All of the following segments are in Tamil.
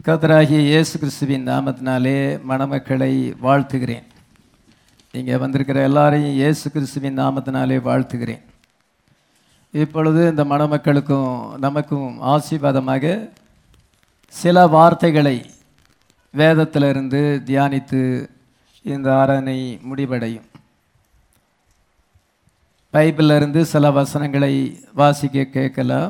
கர்த்தராகிய இயேசு கிறிஸ்துவின் நாமத்தினாலே மணமக்களை வாழ்த்துகிறேன் இங்கே வந்திருக்கிற எல்லாரையும் இயேசு கிறிஸ்துவின் நாமத்தினாலே வாழ்த்துகிறேன் இப்பொழுது இந்த மணமக்களுக்கும் நமக்கும் ஆசீர்வாதமாக சில வார்த்தைகளை வேதத்திலிருந்து தியானித்து இந்த ஆராதனை முடிவடையும் பைபிள்ல இருந்து சில வசனங்களை வாசிக்க கேட்கலாம்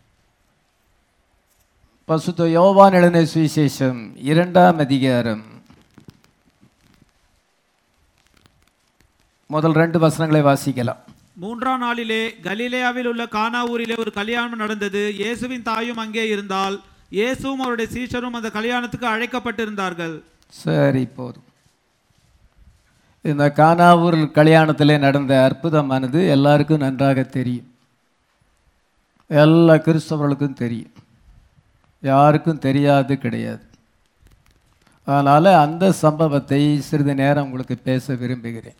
பசுத்த யோவான் எழுதின சுவிசேஷம் இரண்டாம் அதிகாரம் முதல் ரெண்டு வசனங்களை வாசிக்கலாம் மூன்றாம் நாளிலே கலிலேயாவில் உள்ள கானா ஊரிலே ஒரு கல்யாணம் நடந்தது இயேசுவின் தாயும் அங்கே இருந்தால் இயேசுவும் அவருடைய சீஷரும் அந்த கல்யாணத்துக்கு அழைக்கப்பட்டிருந்தார்கள் சரி போதும் இந்த கானாவூர் கல்யாணத்தில் நடந்த அற்புதமானது எல்லாருக்கும் நன்றாக தெரியும் எல்லா கிறிஸ்தவர்களுக்கும் தெரியும் யாருக்கும் தெரியாது கிடையாது அதனால் அந்த சம்பவத்தை சிறிது நேரம் உங்களுக்கு பேச விரும்புகிறேன்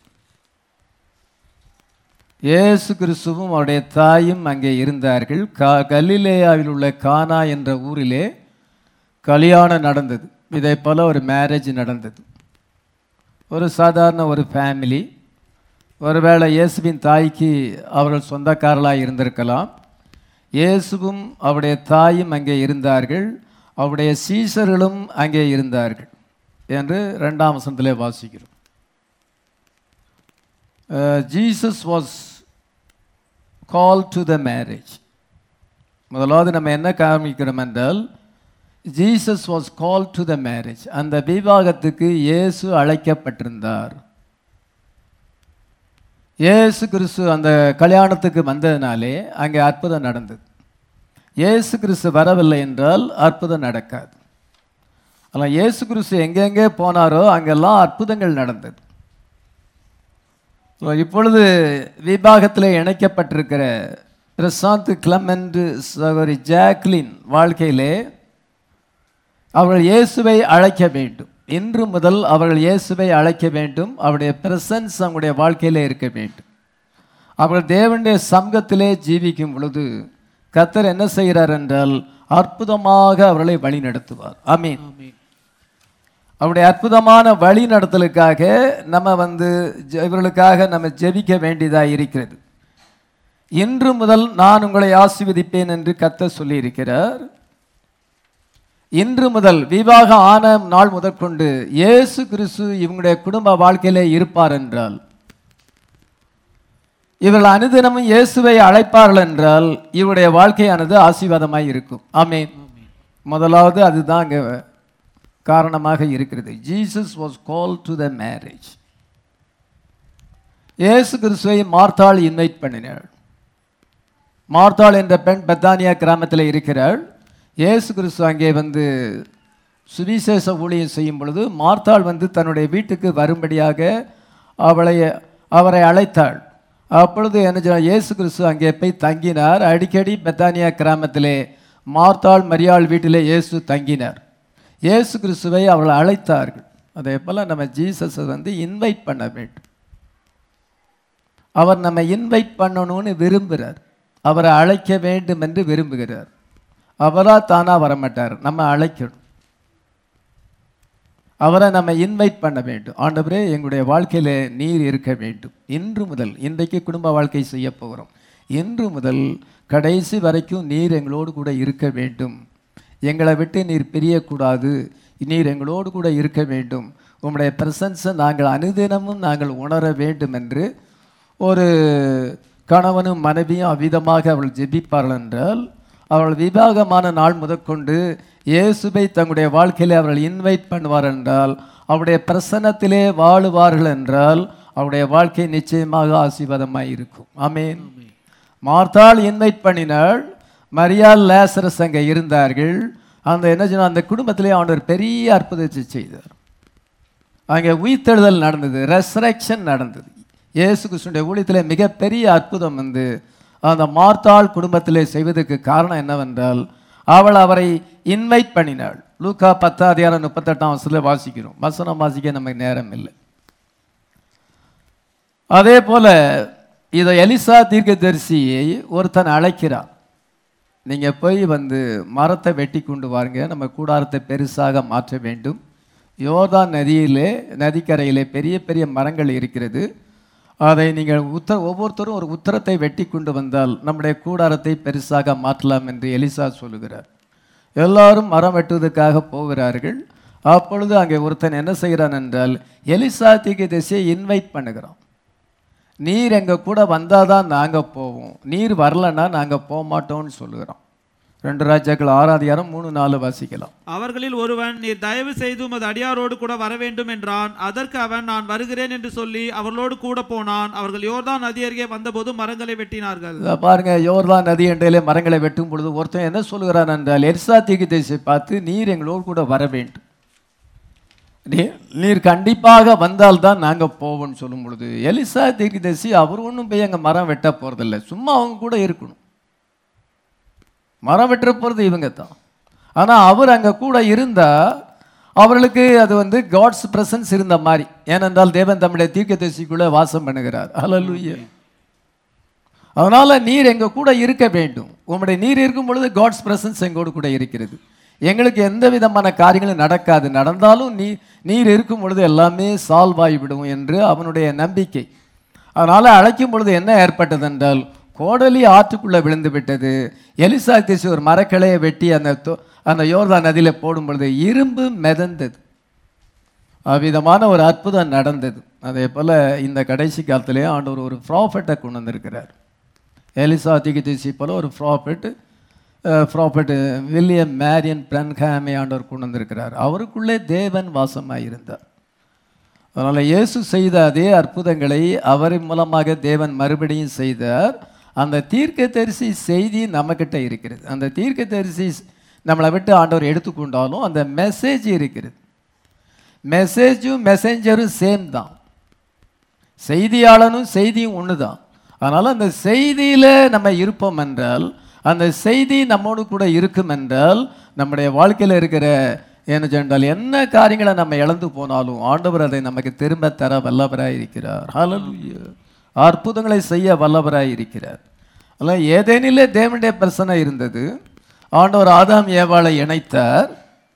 இயேசு கிறிஸ்துவும் அவருடைய தாயும் அங்கே இருந்தார்கள் கா கலிலேயாவில் உள்ள கானா என்ற ஊரிலே கல்யாணம் நடந்தது இதை போல ஒரு மேரேஜ் நடந்தது ஒரு சாதாரண ஒரு ஃபேமிலி ஒருவேளை இயேசுவின் தாய்க்கு அவர்கள் சொந்தக்காரர்களாக இருந்திருக்கலாம் இயேசுவும் அவருடைய தாயும் அங்கே இருந்தார்கள் அவருடைய சீசர்களும் அங்கே இருந்தார்கள் என்று ரெண்டாம் வசனத்திலே வாசிக்கிறோம் Jesus was call to the marriage முதலாவது நம்ம என்ன காமிக்கிறோம் என்றால் Jesus was call to the marriage அந்த விவாகத்துக்கு இயேசு அழைக்கப்பட்டிருந்தார் இயேசு கிறிஸ்து அந்த கல்யாணத்துக்கு வந்ததினாலே அங்கே அற்புதம் நடந்தது இயேசு கிறிஸ்து வரவில்லை என்றால் அற்புதம் நடக்காது ஆனால் இயேசு கிறிஸ்து எங்கெங்கே போனாரோ அங்கெல்லாம் அற்புதங்கள் நடந்தது So, இப்பொழுது விபாகத்தில் இணைக்கப்பட்டிருக்கிற பிரசாந்த் கிளமெண்ட் சகோதரி ஜாக்லின் வாழ்க்கையிலே அவர்கள் இயேசுவை அழைக்க வேண்டும் இன்று முதல் அவர்கள் இயேசுவை அழைக்க வேண்டும் அவருடைய பிரசன்ஸ் அவங்களுடைய வாழ்க்கையிலே இருக்க வேண்டும் அவர்கள் தேவனுடைய சமூகத்திலே ஜீவிக்கும் பொழுது கத்தர் என்ன செய்கிறார் என்றால் அற்புதமாக அவர்களை வழி நடத்துவார் ஆமீன் ஆமென். அவருடைய அற்புதமான வழி நடத்தலுக்காக நம்ம வந்து ஜெ- இவர்களுக்காக நம்ம ஜெபிக்க வேண்டியதாக இருக்கிறது இன்று முதல் நான் உங்களை ஆசீர்வதிப்பேன் என்று கத்த சொல்லியிருக்கிறார் இன்று முதல் விவாகம் ஆன நாள் முதற்கொண்டு இயேசு கிறிஸ்து இவங்களுடைய குடும்ப வாழ்க்கையிலே இருப்பார் என்றால் இவர்கள் அனுதினமும் இயேசுவை அழைப்பார்கள் என்றால் இவருடைய வாழ்க்கையானது ஆசீர்வாதமாய் இருக்கும் ஆமென் முதலாவது அதுதான் அங்கே காரணமாக இருக்கிறது Jesus was call to the marriage இயேசு கிறிஸ்துவை மார்த்தாள் இன்வைட் பண்ணினாள் மார்த்தாள் என்ற பெண் பெத்தானியா கிராமத்தில் இருக்கிறாள் இயேசு கிறிஸ்து அங்கே வந்து சுவிசேஷ ஊழியம் செய்யும் பொழுது மார்த்தாள் வந்து தன்னுடைய வீட்டுக்கு வரும்படியாக அவளை அவரை அழைத்தாள் அப்பொழுது என்ன செய்தார்? இயேசு கிறிஸ்து அங்கே போய் தங்கினார் அடிக்கடி பெத்தானியா கிராமத்திலே மார்த்தாள் மரியாள் வீட்டிலே இயேசு தங்கினார் இயேசு கிறிஸ்துவை அவர்கள் அழைத்தார்கள் அதே போல் நம்ம ஜீசஸை வந்து இன்வைட் பண்ண வேண்டும் அவர் நம்ம இன்வைட் பண்ணணும்னு விரும்புகிறார் அவரை அழைக்க வேண்டும் என்று விரும்புகிறார் அவராக தானாக வரமாட்டார் நம்ம அழைக்கணும் அவரை நம்ம இன்வைட் பண்ண வேண்டும் ஆண்டவரே எங்களுடைய வாழ்க்கையில் நீர் இருக்க வேண்டும் இன்று முதல் இன்றைக்கு குடும்ப வாழ்க்கை செய்ய போகிறோம் இன்று முதல் கடைசி வரைக்கும் நீர் எங்களோடு கூட இருக்க வேண்டும் எங்களை விட்டு நீர் பிரியக்கூடாது நீர் எங்களோடு கூட இருக்க வேண்டும் உம்முடைய பிரசன்ஸை நாங்கள் அனுதினமும் நாங்கள் உணர வேண்டும் என்று ஒரு கணவனும் மனைவியும் அவ்விதமாக அவள் ஜெபிப்பார்கள் என்றால் அவள் விவாகமான நாள் முதற்கொண்டு இயேசுவை தங்களுடைய வாழ்க்கையிலே அவர்கள் இன்வைட் பண்ணுவார் என்றால் அவருடைய பிரசன்னத்திலே வாழுவார்கள் என்றால் அவருடைய வாழ்க்கை நிச்சயமாக ஆசீர்வாதமாய் இருக்கும் ஆமென் மார்த்தாள் இன்வைட் பண்ணினாள் மரியாள் லேசரஸ் அங்கே இருந்தார்கள் அந்த என்ன சொன்ன அந்த குடும்பத்திலே ஆண்டவர் பெரிய அற்புதத்தை செய்தார் அங்கே உயிர்த்தெழுதல் நடந்தது ரெசரக்ஷன் நடந்தது இயேசு கிறிஸ்துடைய ஊழியத்திலே மிகப்பெரிய அற்புதம் வந்து அந்த மார்த்தாள் குடும்பத்திலே செய்வதற்கு காரணம் என்னவென்றால் அவள் அவரை இன்வைட் பண்ணினாள் லூக்கா பத்தாம் அதிகாரம் முப்பத்தெட்டாம் வசனத்தில் வாசிக்கிறோம் வசனம் வாசிக்க நமக்கு நேரம் இல்லை அதே போல இதை எலிசா தீர்க்கதரிசியை ஒருத்தன் அழைக்கிறான் நீங்கள் போய் வந்து மரத்தை வெட்டி கொண்டு வாருங்க நம்ம கூடாரத்தை பெருசாக மாற்ற வேண்டும் யோர்தான் நதியிலே நதிக்கரையிலே பெரிய பெரிய மரங்கள் இருக்கிறது அதை நீங்கள் உத்தர ஒவ்வொருத்தரும் ஒரு உத்தரத்தை வெட்டி கொண்டு வந்தால் நம்முடைய கூடாரத்தை பெருசாக மாற்றலாம் என்று எலிசா சொல்லுகிறார் எல்லாரும் மரம் வெட்டுவதற்காக போகிறார்கள் அப்பொழுது அங்கே ஒருத்தன் என்ன செய்கிறான் என்றால் எலிசா தீர்க்கதரிசியை இன்வைட் பண்ணுகிறான் நீர் எங்கள் கூட வந்தால் தான் நாங்கள் போவோம் நீர் வரலன்னா நாங்கள் போக மாட்டோம்னு சொல்லுகிறோம் ரெண்டு ராஜாக்கள் ஆறாம் அதிகாரம் மூணு நாலு வாசிக்கலாம் அவர்களில் ஒருவன் நீர் தயவு செய்து உமது அடியாரோடு கூட வர வேண்டும் என்றான் அதற்கு அவன் நான் வருகிறேன் என்று சொல்லி அவர்களோடு கூட போனான் அவர்கள் யோர்தான் நதி அருகே வந்தபோது மரங்களை வெட்டினார்கள் இதோ பாருங்க யோர்தான் நதி எண்டையிலே மரங்களை வெட்டும் பொழுது ஒருத்தன் என்ன சொல்கிறான் என்றால் எர்சா தீர்க்கதரிசியை பார்த்து நீர் எங்களோடு கூட வர வேண்டும் நீ- நீர் கண்டிப்பாக வந்தால்தான் நாங்கள் போவோம்னு சொல்லும் பொழுது எலிசா தீர்க்கதரிசி அவர் ஒன்றும் போய் அங்கே மரம் வெட்ட போகிறதில்ல சும்மா அவங்க கூட இருக்கணும் மரம் வெட்ட போகிறது இவங்க தான் ஆனால் அவர் அங்கே கூட இருந்தால் அவர்களுக்கு அது வந்து காட்ஸ் பிரசன்ஸ் இருந்த மாதிரி ஏனென்றால் தேவன் தம்முடைய தீர்க்கதரிசிக்குள்ளே வாசம் பண்ணுகிறார் ஹalleluya அதனால நீர் எங்க கூட இருக்க வேண்டும் உம்முடைய நீர் இருக்கும் பொழுது காட்ஸ் பிரசன்ஸ் எங்கோடு கூட இருக்கிறது எங்களுக்கு எந்த விதமான காரியங்களும் நடக்காது நடந்தாலும் நீ நீர் இருக்கும் பொழுது எல்லாமே சால்வ் ஆகிவிடும் என்று அவனுடைய நம்பிக்கை அதனால அழைக்கும் பொழுது என்ன ஏற்பட்டது என்றால் கோடலி ஆற்றுக்குள்ள விழுந்து விட்டது எலிசா திசு ஒரு மரக்கிளையை வெட்டி அந்த தொ- அந்த யோர்தான் நதியில போடும் பொழுது இரும்பு மிதந்தது அவ்விதமான ஒரு அற்புதம் நடந்தது அதே போல் இந்த கடைசி காலத்திலே ஆண்டவர் ஒரு ப்ராஃபெட்டை கொண்டு வந்திருக்கிறார் எலிசா திகிதிசி போல ஒரு ப்ராஃபெட் ப்ராஃபெட் வில்லியம் மேரியன் பிரன்ஹாமை ஆண்டவர் கொண்டு வந்திருக்கிறார் அவருக்குள்ளே தேவன் வாசமாக இருந்தார் அதனால் இயேசு செய்த அதே அற்புதங்களை அவர் மூலமாக தேவன் மறுபடியும் செய்தார் அந்த தீர்க்கதரிசி செய்தி நம்மக்கிட்ட இருக்கிறது அந்த தீர்க்கதரிசி நம்மளை விட்டு ஆண்டவர் எடுத்துக்கொண்டாலும் அந்த மெசேஜ் இருக்கிறது மெசேஜும் மெசேஞ்சரும் சேம் தான் செய்தியாளனும் செய்தியும் ஒன்று தான் அதனால் அந்த செய்தியில் நம்ம இருப்போம் என்றால் அந்த செய்தி நம்மோடு கூட இருக்கும் என்றால் நம்முடைய வாழ்க்கையில் இருக்கிற என்ன சொன்னால் என்ன காரியங்களை நம்ம இழந்து போனாலும் ஆண்டவர் அதை நமக்கு திரும்ப தர வல்லவராய் இருக்கிறார் ஹalleluya அற்புதங்களை செய்ய வல்லவராய் இருக்கிறார் அதனால் ஏதேனிலே தேவனுடைய பிரச்சனை இருந்தது ஆண்டவர் ஆதாம் ஏவாளை இணைத்தார்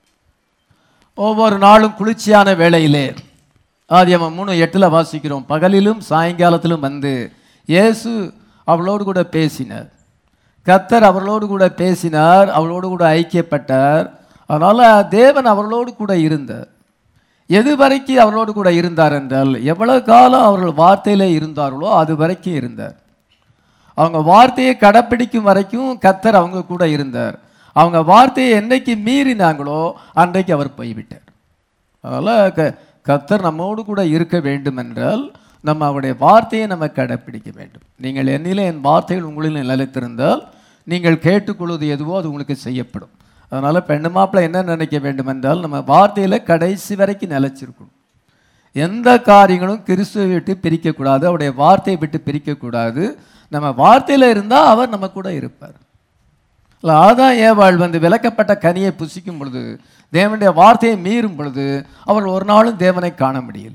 ஒவ்வொரு நாளும் குளிர்ச்சியான வேளையிலே ஆதியாமம் மூணு எட்டில் வாசிக்கிறோம் பகலிலும் சாயங்காலத்திலும் வந்து இயேசு அவளோடு கூட பேசினார் கத்தர் அவர்களோடு கூட பேசினார் அவளோடு கூட ஐக்கியப்பட்டார் அதனால் தேவன் அவர்களோடு கூட இருந்தார் எது வரைக்கும் அவர்களோடு கூட இருந்தார் என்றால் எவ்வளவு காலம் அவர்கள் வார்த்தையிலே இருந்தார்களோ அது வரைக்கும் இருந்தார் அவங்க வார்த்தையை கடைப்பிடிக்கும் வரைக்கும் கத்தர் அவங்க கூட இருந்தார் அவங்க வார்த்தையை என்னைக்கு மீறினாங்களோ அன்றைக்கு அவர் போய்விட்டார் அதனால் க கத்தர் நம்மோடு கூட இருக்க வேண்டும் என்றால் நம்ம அவருடைய வார்த்தையை நம்ம கடைப்பிடிக்க வேண்டும் நீங்கள் என்னிலே என் வார்த்தைகள் உங்களில் நிலைத்திருந்தால் நீங்கள் கேட்டுக்கொள்வது எதுவோ அது உங்களுக்கு செய்யப்படும் அதனால் பெண்ணு மாப்பிள்ளை என்ன நினைக்க வேண்டும் என்றால் நம்ம வார்த்தையில் கடைசி வரைக்கும் நிலைச்சிருக்கணும் எந்த காரியங்களும் கிறிஸ்துவை விட்டு பிரிக்கக்கூடாது அவருடைய வார்த்தையை விட்டு பிரிக்கக்கூடாது நம்ம வார்த்தையில் இருந்தால் அவர் நம்ம கூட இருப்பார் இல்லை ஆதான் ஏவாள் வந்து விளக்கப்பட்ட கனியை புசிக்கும் பொழுது தேவனுடைய வார்த்தையை மீறும் பொழுது அவர்கள் ஒரு நாளும் தேவனை காண முடியல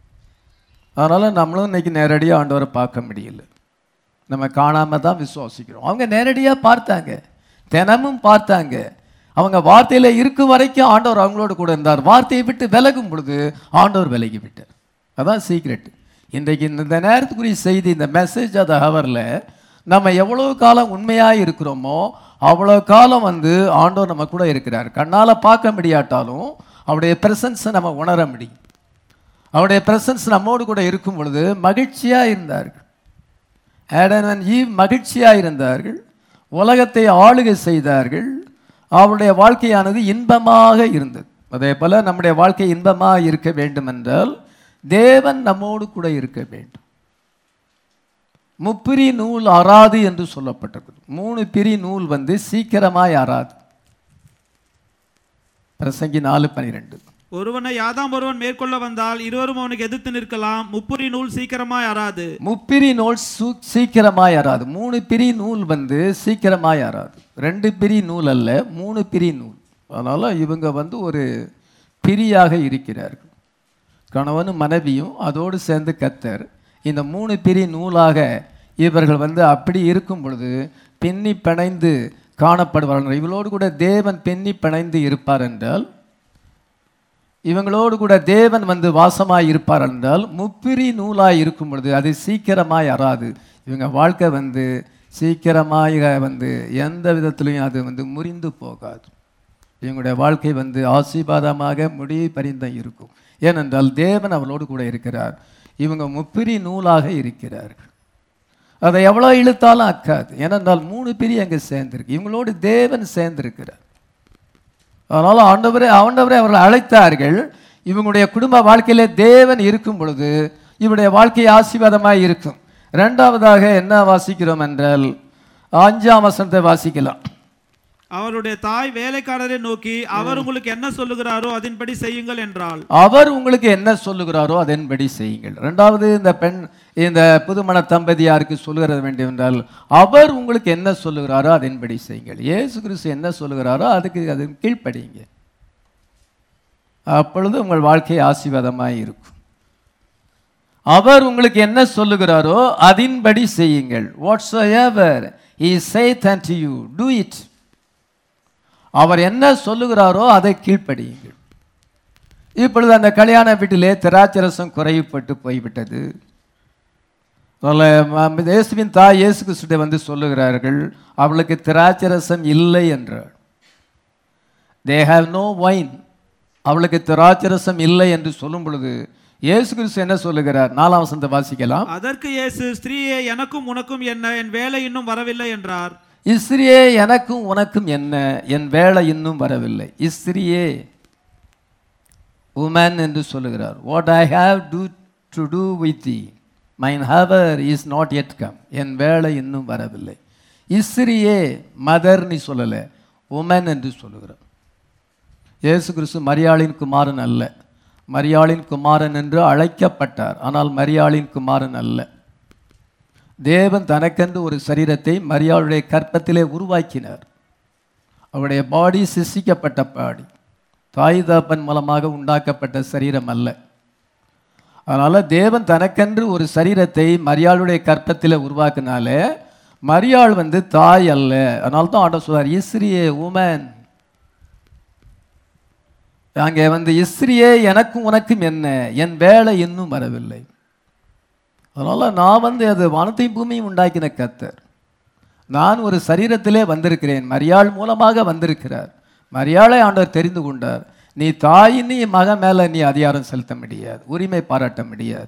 அதனால் நம்மளும் இன்னைக்கு நேரடியாக ஆண்டவரை பார்க்க முடியல நம்ம காணாம தான் விசுவாசிக்கிறோம் அவங்க நேரடியாக பார்த்தாங்க தினமும் பார்த்தாங்க அவங்க வார்த்தையில் இருக்கும் வரைக்கும் ஆண்டவர் அவங்களோட கூட இருந்தார் வார்த்தையை விட்டு விலகும் பொழுது ஆண்டவர் விலகி விட்டார் அதான் சீக்ரெட் இன்றைக்கு இந்த இந்த நேரத்துக்குரிய செய்தி இந்த மெசேஜ் அந்த ஹவரில் நம்ம எவ்வளோ காலம் உண்மையாக இருக்கிறோமோ அவ்வளோ காலம் வந்து ஆண்டவர் நம்ம கூட இருக்கிறார் கண்ணால் பார்க்க முடியாட்டாலும் அவருடைய பிரசன்ஸை நம்ம உணர முடியும் அவருடைய பிரசன்ஸ் நம்மோடு கூட இருக்கும் பொழுது மகிழ்ச்சியாக இருந்தார்கள் ஆடன் அண்ட் ஈவ் மகிழ்ச்சியாக இருந்தார்கள் உலகத்தை ஆளுகை செய்தார்கள் அவருடைய வாழ்க்கையானது இன்பமாக இருந்தது அதே போல நம்முடைய வாழ்க்கை இன்பமாக இருக்க வேண்டும் என்றால் தேவன் நம்மோடு கூட இருக்க வேண்டும் முப்பிரி நூல் அறாது என்று சொல்லப்பட்டிருக்குது மூணு பிரி நூல் வந்து சீக்கிரமாய் அறாது பிரசங்கி நாலு பனிரெண்டு ஒருவனை யாதாம் ஒருவன் மேற்கொள்ள வந்தால் இருவரும் அவனுக்கு எதிர்த்து நிற்கலாம் முப்புரி நூல் சீக்கிரமாய் அறாது முப்பிரி நூல் சூ சீக்கிரமாய் அறாது மூணு பிரி நூல் வந்து சீக்கிரமாய் அறாது ரெண்டு பிரி நூல் அல்ல மூணு பிரி நூல் அதனால் இவங்க வந்து ஒரு பிரியாக இருக்கிறார்கள் கணவனும் மனைவியும் அதோடு சேர்ந்து கத்தர் இந்த மூணு பிரி நூலாக இவர்கள் வந்து அப்படி இருக்கும் பொழுது பின்னி பிணைந்து காணப்படுவார்கள் இவளோடு கூட தேவன் பெண்ணி பிணைந்து இருப்பார் என்றால் இவங்களோடு கூட தேவன் வந்து வாசமாய் இருப்பார் என்றால் முப்பிரி நூலாய் இருக்கும் பொழுது அது சீக்கிரமாய் அறாது இவங்க வாழ்க்கை வந்து சீக்கிரமாக வந்து எந்த விதத்திலையும் அது வந்து முறிந்து போகாது இவங்களுடைய வாழ்க்கை வந்து ஆசீர்வாதமாக முடிவு பரிந்தம் இருக்கும் ஏனென்றால் தேவன் அவளோடு கூட இருக்கிறார் இவங்க முப்பிரி நூலாக இருக்கிறார்கள் அதை எவ்வளோ இழுத்தாலும் அக்காது ஏனென்றால் மூணு பிரி அங்கே சேர்ந்திருக்கு இவங்களோடு தேவன் சேர்ந்திருக்கிறார் அதனால் ஆண்டவரே ஆண்டவரே அவர்களை அழைத்தார்கள் இவங்களுடைய குடும்ப வாழ்க்கையிலே தேவன் இருக்கும் பொழுது இவருடைய வாழ்க்கை ஆசீர்வாதமாய் இருக்கும் ரெண்டாவதாக என்ன வாசிக்கிறோம் என்றால் அஞ்சாம் வசனத்தை வாசிக்கலாம் அவருடைய தாய் வேலைக்காரரை நோக்கி அவர் உங்களுக்கு என்ன சொல்லுகிறாரோ அதன்படி செய்யுங்கள் என்றாள் அவர் உங்களுக்கு என்ன சொல்லுகிறாரோ அதன்படி செய்யுங்கள் ரெண்டாவது இந்த பெண் இந்த புதுமண தம்பதியாருக்கு சொல்லுகிறது வேண்டும் என்றால் அவர் உங்களுக்கு என்ன சொல்லுகிறாரோ அதன்படி செய்யுங்கள் இயேசு கிறிஸ்து என்ன சொல்லுகிறாரோ அதுக்கு அதன் கீழ்ப்படியுங்க அப்பொழுது உங்கள் வாழ்க்கை ஆசீர்வாதமாய் இருக்கும் அவர் உங்களுக்கு என்ன சொல்லுகிறாரோ அதின்படி செய்யுங்கள் whatsoever he saith unto you do it அவர் என்ன சொல்லுகிறாரோ அதை கீழ்ப்படியுங்கள் இப்பொழுது அந்த கல்யாண வீட்டிலே திராட்சரசம் குறைவுபட்டு போய்விட்டது அதில் ம- இயேசுவின் தாய் இயேசு கிறிஸ்துவை வந்து சொல்லுகிறார்கள் அவளுக்கு திராட்சரசம் இல்லை என்றாள் தே ஹாவ் நோ வைன் அவளுக்கு திராட்சரசம் இல்லை என்று சொல்லும் பொழுது இயேசு கிறிஸ்து என்ன சொல்லுகிறார் நாலாம் வசனத்தை வாசிக்கலாம் அதற்கு இயேசு ஸ்திரீயே எனக்கும் உனக்கும் என்ன என் வேலை இன்னும் வரவில்லை என்றார் இஸ்ரியே எனக்கும் உனக்கும் என்ன என் வேலை இன்னும் வரவில்லை இஸ்ரியே உமன் என்று சொல்லுகிறார் what I have to to do with thee mine hour is not yet come என் வேலை இன்னும் வரவில்லை இஸ்ரியே மதர்னு சொல்லலை உமன் என்று சொல்லுகிறார் இயேசு கிறிஸ்து மரியாளின் குமாரன் அல்ல மரியாளின் குமாரன் என்று அழைக்கப்பட்டார் ஆனால் மரியாளின் குமாரன் அல்ல தேவன் தனக்கென்று ஒரு சரீரத்தை மரியாளுடைய கற்பத்திலே உருவாக்கினார் அவருடைய பாடி சிசிக்கப்பட்ட பாடி தாய் தகப்பன் மூலமாக உண்டாக்கப்பட்ட சரீரம் அல்ல அதனால் தேவன் தனக்கென்று ஒரு சரீரத்தை மரியாளுடைய கற்பத்தில் உருவாக்குனாலே மரியாள் வந்து தாய் அல்ல அதனால தான் ஆண்டவர் சொல்றார் இஸ்ரியே உமன் அங்கே வந்து இஸ்ரியே எனக்கும் உனக்கும் என்ன என் வேலை இன்னும் வரவில்லை அதனால் நான் வந்து அது வானத்தையும் பூமியும் உண்டாக்கின கத்தர் நான் ஒரு சரீரத்திலே வந்திருக்கிறேன் மரியாள் மூலமாக வந்திருக்கிறார் மரியாளை ஆண்டவர் தெரிந்து கொண்டார் நீ தாயின் நீ மகன் மேலே நீ அதிகாரம் செலுத்த முடியாது உரிமை பாராட்ட முடியாது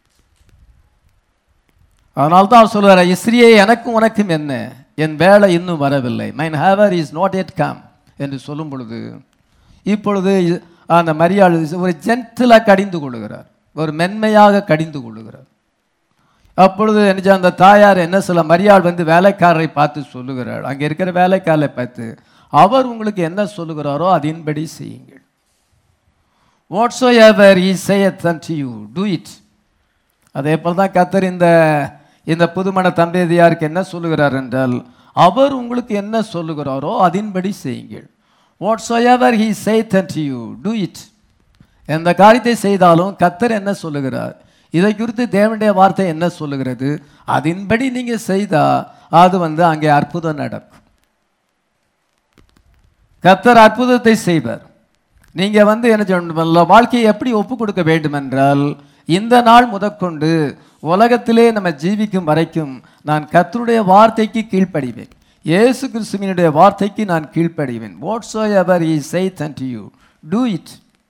அதனால தான் அவர் சொல்லுவார் இஸ்ரியே எனக்கும் உனக்கும் என்ன என் வேலை இன்னும் வரவில்லை mine hour is not yet come என்று சொல்லும் பொழுது இப்பொழுது இ- அந்த மரியாள் ஒரு ஜென்டிலாக கடிந்து கொள்ளுகிறார் ஒரு மென்மையாக கடிந்து கொள்ளுகிறார் அப்பொழுது என்ன அந்த தாயார் என்ன சொல்ல மரியாள் வந்து வேலைக்காரரை பார்த்து சொல்லுகிறாள் அங்கே இருக்கிற வேலைக்காரரை பார்த்து அவர் உங்களுக்கு என்ன சொல்லுகிறாரோ அதின்படி செய்யுங்கள் வாட்ஸோ எவர் ஈ சேயத் unto you do it அதே போல் தான் கத்தர் இந்த இந்த புதுமண தம்பதியாருக்கு என்ன சொல்லுகிறார் என்றால் அவர் உங்களுக்கு என்ன சொல்லுகிறாரோ அதின்படி செய்யுங்கள் whatsoever he saith unto you do it எந்த காரியத்தை செய்தாலும் கத்தர் என்ன சொல்லுகிறார் இதை குறித்து தேவனுடைய வார்த்தை என்ன சொல்லுகிறது அதின்படி நீங்க செய்தா அது வந்து அங்கே அற்புதம் நடக்கும் கத்தர் அற்புதத்தை செய்வார் நீங்க வந்து என்ன சொல்லணும் வாழ்க்கையை எப்படி ஒப்பு கொடுக்க வேண்டும் என்றால் இந்த நாள் முதற்கொண்டு உலகத்திலே நம்ம ஜீவிக்கும் வரைக்கும் நான் கர்த்தருடைய வார்த்தைக்கு கீழ்ப்படிவேன் இயேசு கிறிஸ்துவினுடைய வார்த்தைக்கு நான் கீழ்ப்படிவேன் whatsoever he saith and you do it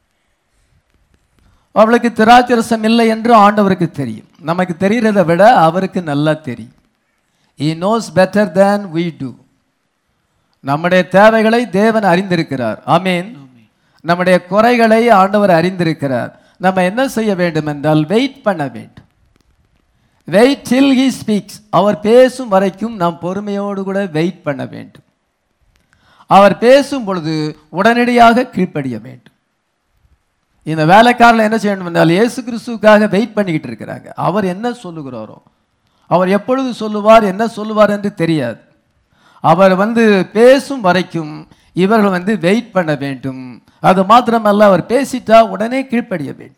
அவளுக்கு திராட்சரசம் இல்லை என்று ஆண்டவருக்கு தெரியும் நமக்கு தெரிகிறதை விட அவருக்கு நல்லா தெரியும் he knows better than we do நம்முடைய தேவைகளை தேவன் அறிந்திருக்கிறார் ஆமீன் நம்முடைய குறைகளை ஆண்டவர் அறிந்திருக்கிறார் நம்ம என்ன செய்ய வேண்டும் என்றால் வெயிட் பண்ண வேண்டும் வெயிட் till he ஸ்பீக்ஸ் அவர் பேசும் வரைக்கும் நாம் பொறுமையோடு கூட வெயிட் பண்ண வேண்டும் அவர் பேசும் பொழுது உடனடியாக கீழ்ப்படிய வேண்டும் இந்த வேலைக்காரில் என்ன செய்யணும் என்றால் இயேசு கிறிஸ்துவுக்காக வெயிட் பண்ணிக்கிட்டு இருக்கிறாங்க அவர் என்ன சொல்லுகிறாரோ அவர் எப்பொழுது சொல்லுவார் என்ன சொல்லுவார் என்று தெரியாது அவர் வந்து பேசும் வரைக்கும் இவர்கள் வந்து வெயிட் பண்ண வேண்டும் அது மாத்திரமல்ல அவர் பேசிட்டா உடனே கீழ்ப்படிய வேண்டும்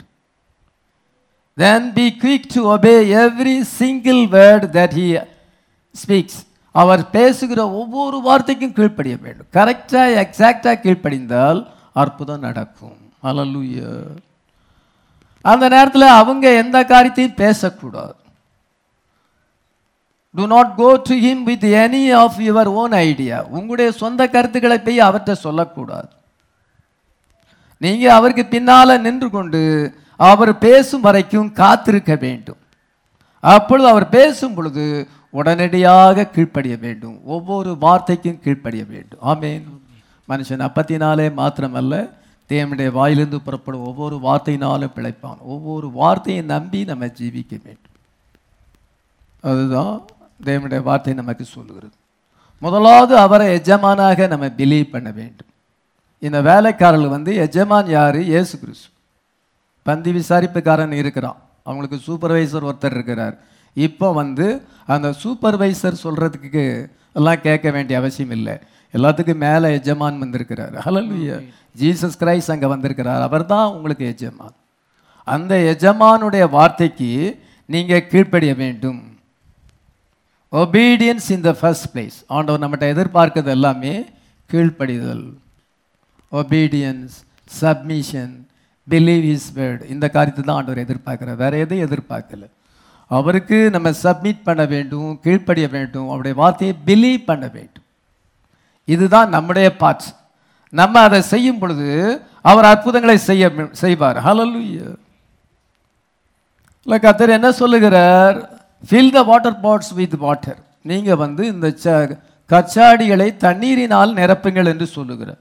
then be quick to obey every single word that he speaks அவர் பேசுகிற ஒவ்வொரு வார்த்தைக்கும் கீழ்ப்படிய வேண்டும் கரெக்டாக எக்ஸாக்டாக கீழ்ப்படிந்தால் அற்புதம் நடக்கும் அல்லூயா அந்த நேரத்தில் அவங்க எந்த காரியத்தையும் பேசக்கூடாது do not go to him with any of your own idea உங்களுடைய சொந்த கருத்துக்களை போய் அவர்கிட்ட சொல்லக்கூடாது நீங்கள் அவருக்கு பின்னால் நின்று கொண்டு அவர் பேசும் வரைக்கும் காத்திருக்க வேண்டும் அப்பொழுது அவர் பேசும் பொழுது உடனடியாக கீழ்ப்படிய வேண்டும் ஒவ்வொரு வார்த்தைக்கும் கீழ்ப்படிய வேண்டும் ஆமேன் மனுஷன் அப்பத்தினாலே மாத்திரமல்ல தேவனுடைய வாயிலிருந்து புறப்படும் ஒவ்வொரு வார்த்தையினாலும் பிழைப்பான் ஒவ்வொரு வார்த்தையை நம்பி நம்ம ஜீவிக்க வேண்டும் அதுதான் தேவனுடைய வார்த்தை நமக்கு சொல்லுகிறது முதலாவது அவரை எஜமானாக நம்ம பிலீவ் பண்ண வேண்டும் இந்த வேலைக்காரர்கள் வந்து எஜமான் யாரு இயேசு கிறிஸ்து பந்தி விசாரிப்புக்காரன் இருக்கிறான் அவங்களுக்கு சூப்பர்வைசர் ஒருத்தர் இருக்கிறார் இப்போ வந்து அந்த சூப்பர்வைசர் சொல்கிறதுக்கு எல்லாம் கேட்க வேண்டிய அவசியம் இல்லை எல்லாத்துக்கும் மேலே எஜமான் வந்திருக்கிறார் ஹalleluya ஜீசஸ் கிரைஸ்ட் அங்கே வந்திருக்கிறார் அவர் தான் உங்களுக்கு எஜமான் அந்த எஜமானுடைய வார்த்தைக்கு நீங்கள் கீழ்ப்படிய வேண்டும் obedience in the first place ஆண்டவர் நம்மகிட்ட எதிர்பார்க்கிறது எல்லாமே கீழ்ப்படிதல் obedience submission believe is word இந்த காரியத்தை தான் ஆண்டவர் எதிர்பார்க்கிறார் வேற எதையும் எதிர்பார்க்கல அவருக்கு நம்ம சப்மிட் பண்ண வேண்டும் கீழ்ப்படிய வேண்டும் அவருடைய வார்த்தையை பிலீவ் பண்ண வேண்டும் இதுதான் நம்முடைய பார்ட்ஸ் நம்ம அதை செய்யும் பொழுது அவர் அற்புதங்களை செய்ய செய்வார் ஹalleluya இல்லை கத்தர் என்ன சொல்லுகிறார் fill the water pots with water நீங்கள் வந்து இந்த ச கச்சாடிகளை தண்ணீரினால் நிரப்புங்கள் என்று சொல்லுகிறார்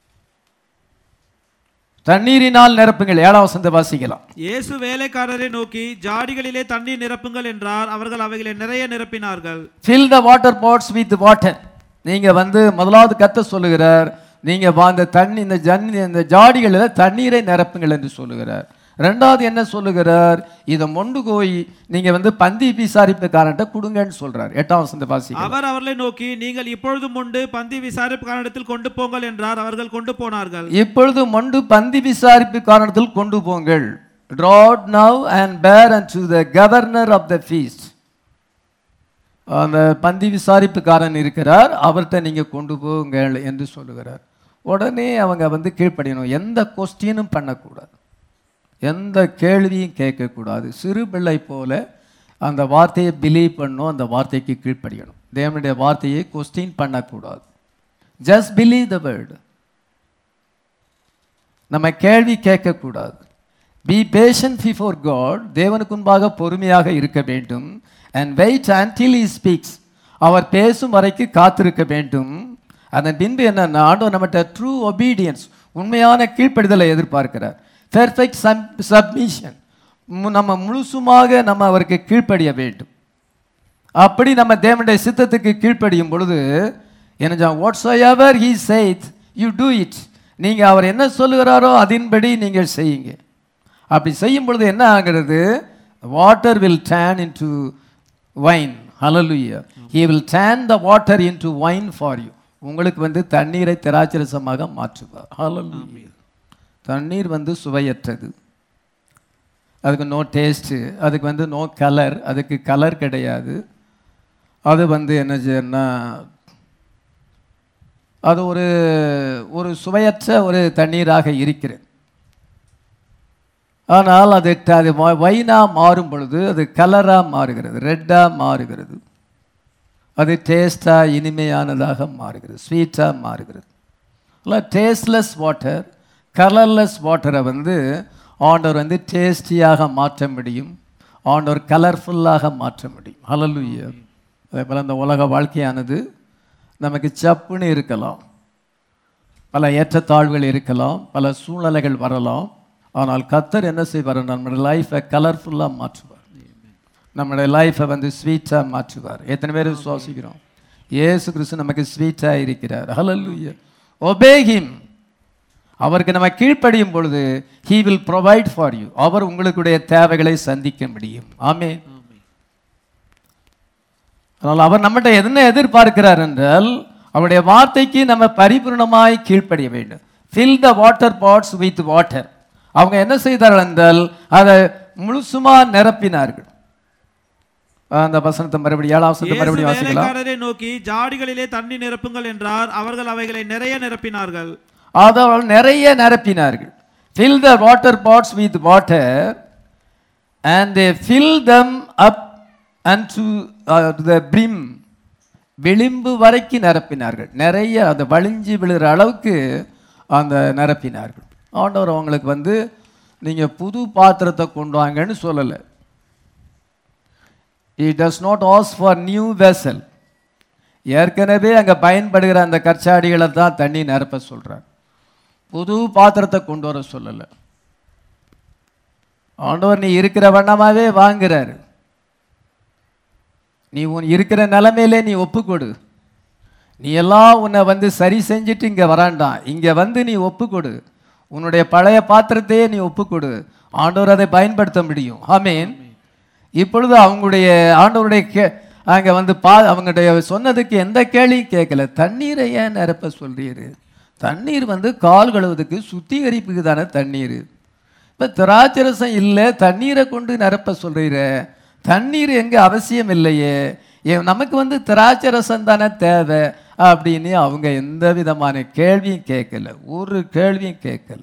தண்ணீரினால் நிரப்புங்கள் ஏழாம் வசந்த வாசிக்கலாம் இயேசு வேலைக்காரரை நோக்கி ஜாடிகளிலே தண்ணீர் நிரப்புங்கள் என்றார் அவர்கள் அவைகளை நிறைய நிரப்பினார்கள் fill the water pots with water நீங்க வந்து முதலாவது கத்த சொல்லுகிறார் நீங்க வா- அந்த தண்ணி இந்த ஜன் இந்த ஜாடிகளில் தண்ணீரை நிரப்புங்கள் என்று சொல்லுகிறார் ரெண்டாவது என்ன சொல்லுகிறார் இதை மொண்டு போய் நீங்க வந்து பந்தி விசாரிப்புக்காரன்ட்ட கொடுங்கன்னு சொல்றார் எட்டாம் வசந்த வாசிக்கலாம் அவர் அவர்களை நோக்கி நீங்கள் இப்பொழுதும் உண்டு பந்தி விசாரிப்புக்காரனிடத்தில் கொண்டு போங்கள் என்றார் அவர்கள் கொண்டு போனார்கள் இப்பொழுது மொண்டு பந்தி விசாரிப்பு காரணத்தில் கொண்டு போங்கள் draw out now and bear and to the governor of the feast அந்த பந்தி விசாரிப்புக்காரன் இருக்கிறார் அவர்கிட்ட நீங்கள் கொண்டு போங்கள் என்று சொல்லுகிறார் உடனே அவங்க வந்து கீழ்ப்படியணும் எந்த கொஸ்டினும் பண்ணக்கூடாது எந்த கேள்வியும் கேட்கக்கூடாது சிறு பிள்ளை போல அந்த வார்த்தையை பிலீவ் பண்ணணும் அந்த வார்த்தைக்கு கீழ்ப்படியணும் தேவனுடைய வார்த்தையை கொஸ்டின் பண்ணக்கூடாது ஜஸ்ட் பிலீவ் த வேர்டு நம்ம கேள்வி கேட்கக்கூடாது பி பேஷன் பிஃபோர் காட் தேவனுக்கு முன்பாக பொறுமையாக இருக்க வேண்டும் and wait until he speaks அவர் பேசும் வரைக்கும் காத்திருக்க வேண்டும் அதன் பின்பு என்னன்னா ஆண்டவர் நம்மகிட்ட ட்ரூ ஒபீடியன்ஸ் உண்மையான கீழ்ப்படிதலை எதிர்பார்க்கிறார் பெர்ஃபெக்ட் சப்மிஷன் நம்ம முழுசுமாக நம்ம அவருக்கு கீழ்ப்படிய வேண்டும் அப்படி நம்ம தேவனுடைய சித்தத்துக்கு கீழ்ப்படியும் பொழுது என்ன whatsoever he saith you do it நீங்கள் அவர் என்ன சொல்லுகிறாரோ அதின்படி நீங்கள் செய்யுங்க அப்படி செய்யும் பொழுது என்ன ஆகிறது water will turn into wine hallelujah he will turn the water into wine for you உங்களுக்கு வந்து தண்ணீரை திராட்சரசமாக மாற்றுவார் ஹalleluya தண்ணீர் வந்து சுவையற்றது அதுக்கு நோ டேஸ்ட்டு அதுக்கு வந்து நோ கலர் அதுக்கு கலர் கிடையாது அது வந்து என்ன செய்யணும்னா அது ஒரு ஒரு சுவையற்ற ஒரு தண்ணீராக இருக்கிறது ஆனால் அது ட- அது வைனாக மாறும் பொழுது அது கலராக மாறுகிறது ரெட்டாக மாறுகிறது அது டேஸ்டாக இனிமையானதாக மாறுகிறது ஸ்வீட்டாக மாறுகிறது இல்லை டேஸ்ட்லெஸ் வாட்டர் கலர்லெஸ் வாட்டரை வந்து ஆண்டவர் வந்து டேஸ்டியாக மாற்ற முடியும் ஆண்டவர் கலர்ஃபுல்லாக மாற்ற முடியும் ஹalleluya அதே போல் இந்த உலக வாழ்க்கையானது நமக்கு சப்புன்னு இருக்கலாம் பல ஏற்றத்தாழ்வுகள் இருக்கலாம் பல சூழ்நிலைகள் வரலாம் ஆனால் கத்தர் என்ன செய்வார் நம்மளுடைய லைஃப்பை கலர்ஃபுல்லாக மாற்றுவார் நம்மளுடைய லைஃப்பை வந்து ஸ்வீட்டாக மாற்றுவார் எத்தனை பேர் சுவாசிக்கிறோம் இயேசு கிறிஸ்து நமக்கு ஸ்வீட்டாக இருக்கிறார் ஹalleluya obey him அவருக்கு நம்ம கீழ்ப்படியும் பொழுது he will provide for you அவர் உங்களுடைய தேவைகளை சந்திக்க முடியும் ஆமென் அதனால் அவர் நம்மகிட்ட என்ன எதிர்பார்க்கிறார் என்றால் அவருடைய வார்த்தைக்கு நம்ம பரிபூர்ணமாய் கீழ்ப்படிய வேண்டும் fill the water pots with water அவங்க என்ன செய்தார்கள் என்றால் அதை முழுசுமா நிரப்பினார்கள் அந்த வசனத்தை மறுபடியும் ஏழாம் வசனத்தை இயேசு மறுபடியும் வாசிக்கலாம் வேலைக்காரரை நோக்கி ஜாடிகளிலே தண்ணி நிரப்புங்கள் என்றார் அவர்கள் அவைகளை நிறைய நிரப்பினார்கள் அதாவது நிறைய நிரப்பினார்கள் fill the water pots with water and they fill them up unto uh, the brim விளிம்பு வரைக்கும் நிரப்பினார்கள் நிறைய அந்த வழிஞ்சு விழுற அளவுக்கு அந்த நிரப்பினார்கள் ஆண்டவர் அவங்களுக்கு வந்து நீங்கள் புது பாத்திரத்தை கொண்டு வாங்கன்னு சொல்லலை he does not ask for new vessel ஏற்கனவே அங்கே பயன்படுகிற அந்த கற்சாடிகளை தான் தண்ணி நிரப்ப சொல்றார் புது பாத்திரத்தை கொண்டு வர சொல்லலை ஆண்டவர் நீ இருக்கிற வண்ணமாவே வாங்குறாரு நீ உன் இருக்கிற நிலைமையிலே நீ ஒப்புக்கொடு நீ எல்லாம் உன்னை வந்து சரி செஞ்சுட்டு இங்கே வராண்டாம் இங்கே வந்து நீ ஒப்புக்கொடு உன்னுடைய பழைய பாத்திரத்தையே நீ ஒப்புக்கொடு ஆண்டவர் அதை பயன்படுத்த முடியும் ஆமீன் இப்பொழுது அவங்களுடைய ஆண்டவருடைய கே அங்கே வந்து பா அவங்களுடைய சொன்னதுக்கு எந்த கேள்வியும் கேட்கல தண்ணீரை ஏன் நிரப்ப சொல்றீரு தண்ணீர் வந்து கால் கழுவுறதுக்கு சுத்திகரிப்புக்கு தானே தண்ணீர் இப்போ திராட்சரசம் இல்லை தண்ணீரை கொண்டு நிரப்ப சொல்றீர தண்ணீர் எங்கே அவசியம் இல்லையே ஏ- நமக்கு வந்து திராட்சை ரசம் தானே தேவை அப்படின்னு அவங்க எந்த விதமான கேள்வியும் கேட்கல ஒரு கேள்வியும் கேட்கல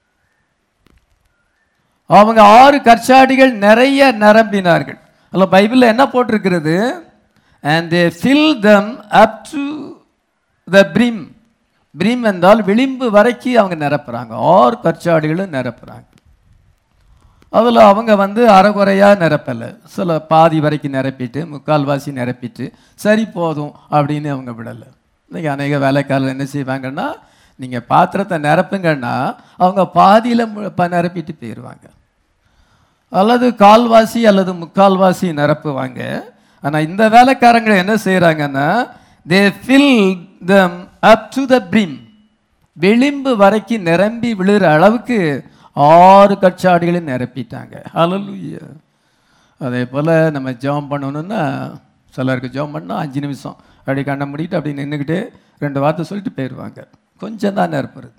அவங்க ஆறு கற்சாடிகள் நிறைய நிரம்பினார்கள் அதில் பைபிளில் என்ன போட்டிருக்கிறது and they fill them up to the brim brim என்றால் விளிம்பு வரைக்கும் அவங்க நிரப்புறாங்க ஆறு கற்சாடிகளும் நிரப்புறாங்க அதில் அவங்க வந்து அரைகுறையாக நிரப்பலை சில பாதி வரைக்கும் நிரப்பிட்டு முக்கால்வாசி நிரப்பிட்டு சரி போதும் அப்படின்னு அவங்க விடலை இன்னைக்கு அநேக வேலைக்காரர் என்ன செய்வாங்கன்னா நீங்கள் பாத்திரத்தை நிரப்புங்கன்னா அவங்க பாதியில் நிரப்பிட்டு போயிடுவாங்க அல்லது கால்வாசி அல்லது முக்கால்வாசி நிரப்புவாங்க ஆனால் இந்த வேலைக்காரங்க என்ன செய்கிறாங்கன்னா they fill them up to the brim விளிம்பு வரைக்கும் நிரம்பி விழுற அளவுக்கு ஆறு கச்சாடிகளையும் நிரப்பிட்டாங்க ஹalleluya அதே போல் நம்ம ஜெபம் பண்ணணும்னா சிலருக்கு ஜெபம் பண்ணால் அஞ்சு நிமிஷம் அப்படி கண்ணை மூடிட்டு அப்படி நின்றுக்கிட்டு ரெண்டு வார்த்தை சொல்லிட்டு போயிடுவாங்க கொஞ்சம் தான் நிரப்புறது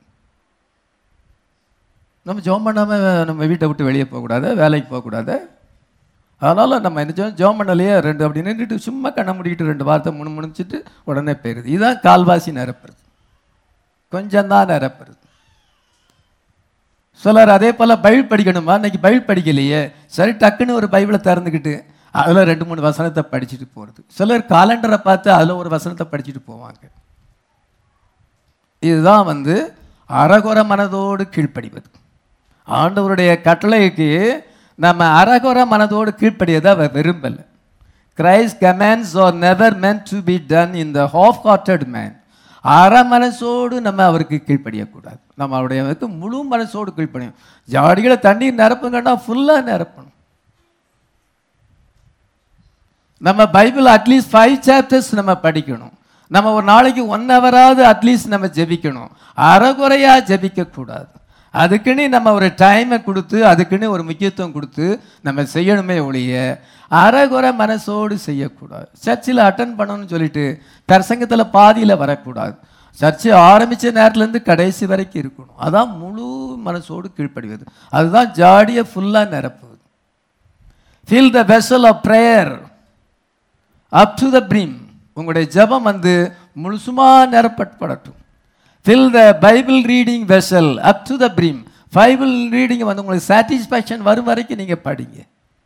நம்ம ஜெபம் பண்ணாமல் நம்ம வீட்டை விட்டு வெளியே போகக்கூடாது வேலைக்கு போகக்கூடாது அதனால் நம்ம என்ன செய்வோம் ஜெபம் பண்ணலையே ரெண்டு அப்படி நின்றுட்டு சும்மா கண்ணை மூடிக்கிட்டு ரெண்டு வார்த்தை முணு முடிச்சிட்டு உடனே போயிடுது இதுதான் கால்வாசி நிரப்புறது கொஞ்சம் தான் நிரப்புறது சிலர் அதே போல் பைபிள் படிக்கணுமா இன்னைக்கு பைபிள் படிக்கலையே சரி டக்குன்னு ஒரு பைபிளை திறந்துக்கிட்டு அதில் ரெண்டு மூணு வசனத்தை படிச்சுட்டு போகிறது சிலர் காலண்டரை பார்த்து அதில் ஒரு வசனத்தை படிச்சுட்டு போவாங்க இதுதான் வந்து அரகுர மனதோடு கீழ்ப்படிவது ஆண்டவருடைய கட்டளைக்கு நம்ம அரகுர மனதோடு கீழ்ப்படியதை அவர் விரும்பலை Christ commands are never meant to be done in the half hearted manner அற மனசோடு நம்ம அவருக்கு கீழ்ப்படியக்கூடாது நம்ம அவருடைய வந்து முழு மனசோடு கீழ்ப்படியும் ஜாடிகளை தண்ணீர் நிரப்புங்கன்னா ஃபுல்லாக நிரப்பணும் நம்ம பைபிள் அட்லீஸ்ட் ஃபைவ் சாப்டர்ஸ் நம்ம படிக்கணும் நம்ம ஒரு நாளைக்கு ஒன் ஹவராவது அட்லீஸ்ட் நம்ம ஜெபிக்கணும் அறகுறையாக ஜெபிக்கக்கூடாது அதுக்குன்னு நம்ம ஒரு டைமை கொடுத்து அதுக்குன்னு ஒரு முக்கியத்துவம் கொடுத்து நம்ம செய்யணுமே ஒழிய அறகுறை மனசோடு செய்யக்கூடாது சர்ச்சில் அட்டன் பண்ணணும்னு சொல்லிட்டு பிரசங்கத்தில் பாதியில் வரக்கூடாது சர்ச்சை ஆரம்பித்த நேரத்துலேருந்து கடைசி வரைக்கும் இருக்கணும் அதான் முழு மனசோடு கீழ்ப்படிவது அதுதான் ஜாடியை ஃபுல்லாக நிரப்புவது fill the vessel of prayer up to the brim உங்களுடைய ஜெபம் வந்து முழுசுமா நிரப்பப்படட்டும் fill the Bible reading vessel up to the brim Bible reading வந்து உங்களுக்கு சாட்டிஸ்ஃபேக்ஷன் வரும் வரைக்கும் நீங்கள் படிங்க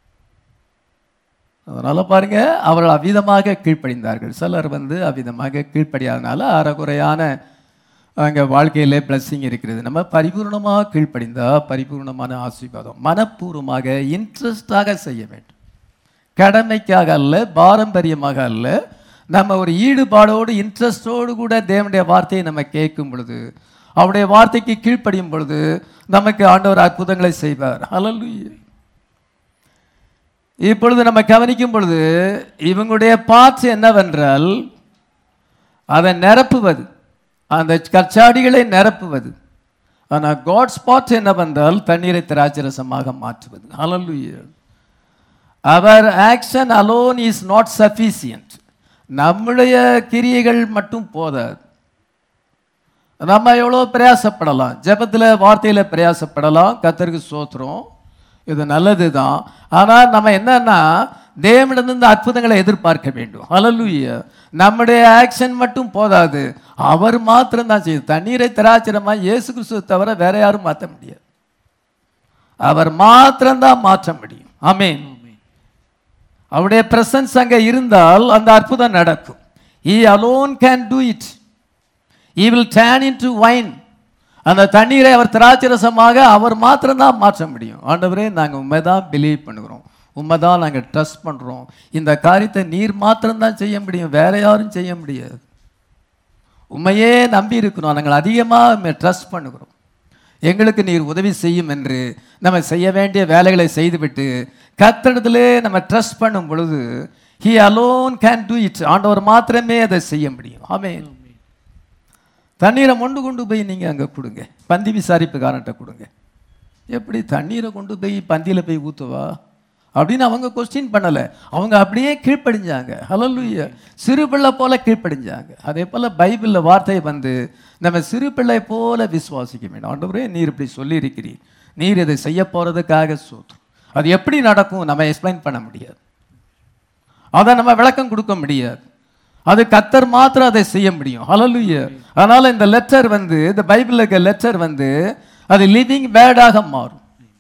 அதனால் பாருங்க அவர்கள் அவ்விதமாக கீழ்ப்படிந்தார்கள் சிலர் வந்து அவ்விதமாக கீழ்ப்படியாதனால அறகுறையான அங்கே வாழ்க்கையிலே blessing இருக்கிறது நம்ம பரிபூர்ணமாக கீழ்ப்படிந்தா பரிபூர்ணமான ஆசீர்வாதம் மனப்பூர்வமாக இன்ட்ரெஸ்டாக செய்ய வேண்டும் கடமைக்காக அல்ல பாரம்பரியமாக அல்ல நம்ம ஒரு ஈடுபாடோடு இன்ட்ரெஸ்டோடு கூட தேவனுடைய வார்த்தையை நம்ம கேட்கும் பொழுது அவருடைய வார்த்தைக்கு கீழ்ப்படியும் பொழுது நமக்கு ஆண்டவர் அற்புதங்களை செய்வார் ஹalleluya இப்பொழுது நம்ம கவனிக்கும் பொழுது இவங்களுடைய பார்ட்ஸ் என்னவென்றால் அதை நிரப்புவது அந்த கச்சாடிகளை நிரப்புவது ஆனால் காட் ஸ்பாட் என்னவென்றால் தண்ணீரை திராட்சரசமாக மாற்றுவது ஹalleluya அவர் action alone is not sufficient நம்முடைய கிரியைகள் மட்டும் போதாது நம்ம எவ்வளோ பிரயாசப்படலாம் ஜெபத்தில் வார்த்தையில் பிரயாசப்படலாம் கத்தருக்கு சோத்துறோம் இது நல்லது தான் ஆனால் நம்ம என்னன்னா தேவனிடமிருந்து அற்புதங்களை எதிர்பார்க்க வேண்டும் ஹalleluya நம்முடைய ஆக்ஷன் மட்டும் போதாது அவர் மாத்திரம் தான் செய்யும் தண்ணீரை திராட்சரமா இயேசு கிறிஸ்துவை தவிர வேற யாரும் மாற்ற முடியாது அவர் மாத்திரம்தான் மாற்ற முடியும் ஆமென் அவருடைய பிரசன்ஸ் அங்க இருந்தால் அந்த அற்புதம் நடக்கும் he alone can do it he will turn into wine அந்த தண்ணீரை அவர் திராட்சரசமாக அவர் மாத்திரம்தான் மாற்ற முடியும் ஆண்டவரே நாங்கள் உண்மை தான் பிலீவ் பண்ணுகிறோம் உண்மை தான் நாங்கள் ட்ரஸ்ட் பண்ணுறோம் இந்த காரியத்தை நீர் மாத்திரம்தான் செய்ய முடியும் வேற யாரும் செய்ய முடியாது உண்மையே நம்பி இருக்கிறோம் நாங்கள் அதிகமாக ட்ரஸ்ட் பண்ணுகிறோம் எங்களுக்கு நீர் உதவி செய்யும் என்று நம்ம செய்ய வேண்டிய வேலைகளை செய்துவிட்டு கத்தடத்திலே நம்ம ட்ரஸ்ட் பண்ணும் பொழுது he alone can do it ஆண்டவர் மாத்திரமே அதை செய்ய முடியும் ஆமென் தண்ணீரை மொண்டு கொண்டு போய் நீங்கள் அங்கே கொடுங்க பந்தி விசாரிப்புக்காரன்ட்ட கொடுங்க எப்படி தண்ணீரை கொண்டு போய் பந்தியில் போய் ஊற்றுவா அப்படின்னு அவங்க கொஸ்டின் பண்ணலை அவங்க அப்படியே கீழ்ப்படிஞ்சாங்க ஹalleluya சிறு பிள்ளை போல கீழ்ப்படிஞ்சாங்க அதே போல் பைபிளில் வார்த்தை வந்து நம்ம சிறு பிள்ளை போல விசுவாசிக்க வேண்டும் ஆண்டவரே நீர் இப்படி சொல்லியிருக்கிறீர் நீர் இதை செய்ய போகிறதுக்காக சோத்தும் அது எப்படி நடக்கும் நம்ம எக்ஸ்பிளைன் பண்ண முடியாது அதை நம்ம விளக்கம் கொடுக்க முடியாது அது கத்தர் மாத்திரம் அதை செய்ய முடியும் ஹalleluya அதனால இந்த லெட்டர் வந்து இந்த பைபிளில் இருக்க லெட்டர் வந்து அது லிவிங் வேர்டாக மாறும்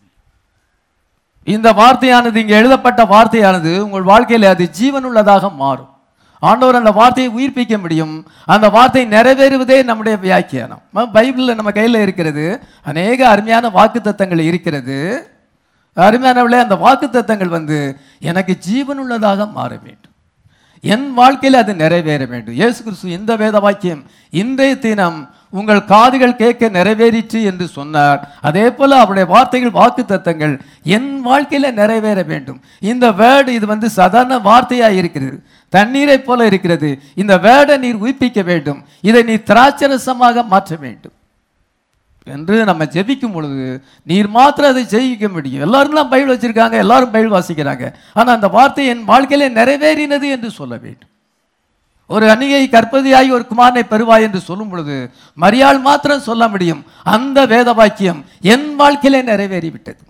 இந்த வார்த்தையானது இங்கே எழுதப்பட்ட வார்த்தையானது உங்கள் வாழ்க்கையில் அது ஜீவனுள்ளதாக மாறும் ஆண்டவர் அந்த வார்த்தையை உயிர்ப்பிக்க முடியும் அந்த வார்த்தை நிறைவேறுவதே நம்முடைய வியாக்கியானம் ம- பைபிளில் நம்ம கையில் இருக்கிறது அநேக அருமையான வாக்குத்தத்தங்கள் இருக்கிறது அருமையானவர்களே அந்த வாக்குத்தத்தங்கள் வந்து எனக்கு ஜீவனுள்ளதாக மாற வேண்டும் என் வாழ்க்கையில் அது நிறைவேற வேண்டும் இயேசு கிறிஸ்து இந்த வேத வாக்கியம் இன்றைய தினம் உங்கள் காதுகள் கேட்க நிறைவேறிற்று என்று சொன்னார் அதே போல அவருடைய வார்த்தைகள் வாக்கு தத்தங்கள் என் வாழ்க்கையில நிறைவேற வேண்டும் இந்த வேர்டு இது வந்து சாதாரண வார்த்தையா இருக்கிறது தண்ணீரை போல இருக்கிறது இந்த வேர்டை நீர் உயிர்ப்பிக்க வேண்டும் இதை நீ திராட்சரசமாக மாற்ற வேண்டும் என்று நம்ம ஜெபிக்கும் பொழுது நீர் மாத்திரம் அதை ஜெயிக்க முடியும் எல்லாரும் தான் பைபிள் வச்சிருக்காங்க எல்லாரும் பைபிள் வாசிக்கிறாங்க ஆனால் அந்த வார்த்தை என் வாழ்க்கையிலே நிறைவேறினது என்று சொல்ல வேண்டும் ஒரு அன்னிகை கற்பதியாகி ஒரு குமாரனை பெறுவாய் என்று சொல்லும் பொழுது மரியாள் மாத்திரம் சொல்ல முடியும் அந்த வேத வாக்கியம் என் வாழ்க்கையிலே நிறைவேறிவிட்டது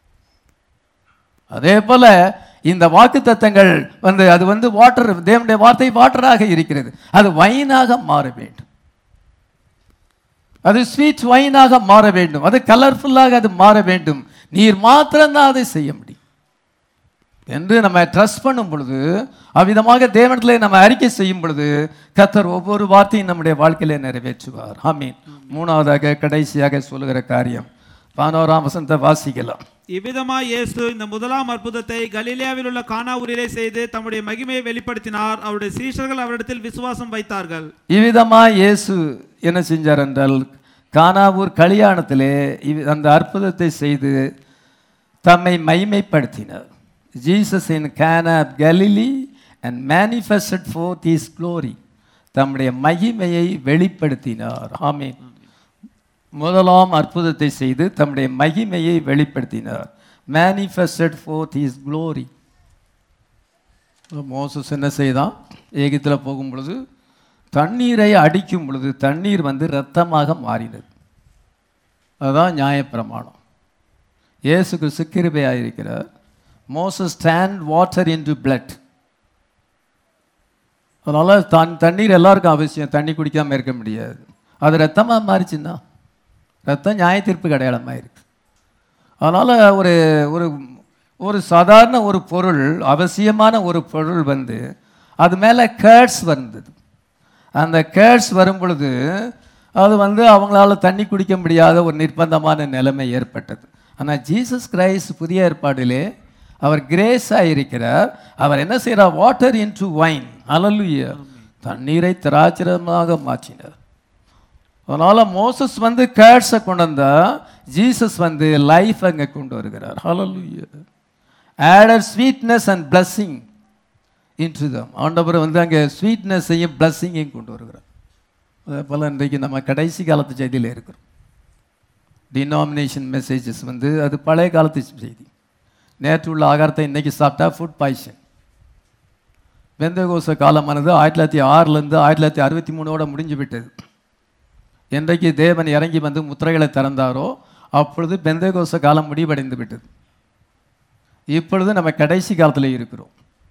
அதே போல இந்த வாக்கு தத்தங்கள் வந்து அது வந்து வாட்டர் தேவனுடைய வார்த்தை வாட்டராக இருக்கிறது அது வைனாக மாற வேண்டும் அது ஸ்வீட் வைனாக மாற வேண்டும் அது கலர்ஃபுல்லாக அது மாற வேண்டும் நீர் மாத்திரம்தான் அதை செய்ய முடியும் என்று நம்ம ட்ரஸ்ட் பண்ணும் பொழுது அவ்விதமாக தேவனத்திலே நம்ம அறிக்கை செய்யும் பொழுது கத்தர் ஒவ்வொரு வார்த்தையும் நம்முடைய வாழ்க்கையிலே நிறைவேற்றுவார் ஆமீன் மூணாவதாக கடைசியாக சொல்லுகிற காரியம் பதினோராம் வசனத்தை வாசிக்கலாம் இவ்விதமாய் இயேசு இந்த முதலாம் அற்புதத்தை கலிலேயாவில் உள்ள கானா ஊரிலே செய்து தம்முடைய மகிமையை வெளிப்படுத்தினார் அவருடைய சீஷர்கள் அவரிடத்தில் விசுவாசம் வைத்தார்கள் இவ்விதமா இயேசு என்ன செஞ்சார் என்றால் கானாவூர் கல்யாணத்திலே இவ்- அந்த அற்புதத்தை செய்து தம்மை மைமைப்படுத்தினார் Jesus in Cana Galilee and manifested forth his glory தம்முடைய மகிமையை வெளிப்படுத்தினார் ஆமென் முதலாம் அற்புதத்தை செய்து தம்முடைய மகிமையை வெளிப்படுத்தினார் manifested forth his glory Moses என்ன செய்தான் ஏகத்தில் போகும் பொழுது தண்ணீரை அடிக்கும் பொழுது தண்ணீர் வந்து இரத்தமாக மாறினது அதுதான் நியாயப்பிரமாணம் இயேசு கிறிஸ்து கிருபையாக இருக்கிறார் Moses stand water into blood அதனால் தன் தண்ணீர் எல்லாருக்கும் அவசியம் தண்ணி குடிக்காமல் இருக்க முடியாது அது ரத்தமாக மாறிச்சுன்னா ரத்தம் நியாய தீர்ப்பு அடையாளமாக இருக்கு அதனால் ஒரு ஒரு ஒரு சாதாரண ஒரு பொருள் அவசியமான ஒரு பொருள் வந்து அது மேலே கேர்ட்ஸ் வந்தது அந்த கேர்ட்ஸ் வரும் பொழுது அது வந்து அவங்களால தண்ணி குடிக்க முடியாத ஒரு நிர்பந்தமான நிலைமை ஏற்பட்டது ஆனால் ஜீசஸ் கிரைஸ்ட் புதிய ஏற்பாடிலே அவர் கிரேஸாக இருக்கிறார் அவர் என்ன செய்கிறார் வாட்டர் இன்டு வைன் அலலுய தண்ணீரை திராட்சரமாக மாற்றினார் அதனால மோசஸ் வந்து கேர்ட்ஸை கொண்டு வந்தா ஜீசஸ் வந்து லைஃப் அங்கே கொண்டு வருகிறார் ஹalleluya added sweetness and blessing into them ஆண்டவர் வந்து அங்கே ஸ்வீட்னஸையும் பிளஸ்ஸிங்கையும் கொண்டு வருகிறார் அதே போல் இன்றைக்கு நம்ம கடைசி காலத்து செய்தியில் இருக்கிறோம் டினாமினேஷன் மெசேஜஸ் வந்து அது பழைய காலத்து செய்தி நேற்று உள்ள ஆகாரத்தை இன்னைக்கு சாப்பிட்டா ஃபுட் பாய்சன் வெந்தகோச காலமானது ஆயிரத்தி தொள்ளாயிரத்தி ஆறுலேருந்து ஆயிரத்தி தொள்ளாயிரத்தி அறுபத்தி மூணோட முடிஞ்சு விட்டது என்றைக்கு தேவன் இறங்கி வந்து முத்திரைகளை திறந்தாரோ அப்பொழுது பெந்தகோச காலம் முடிவடைந்து விட்டது இப்பொழுது நம்ம கடைசி காலத்தில் இருக்கிறோம்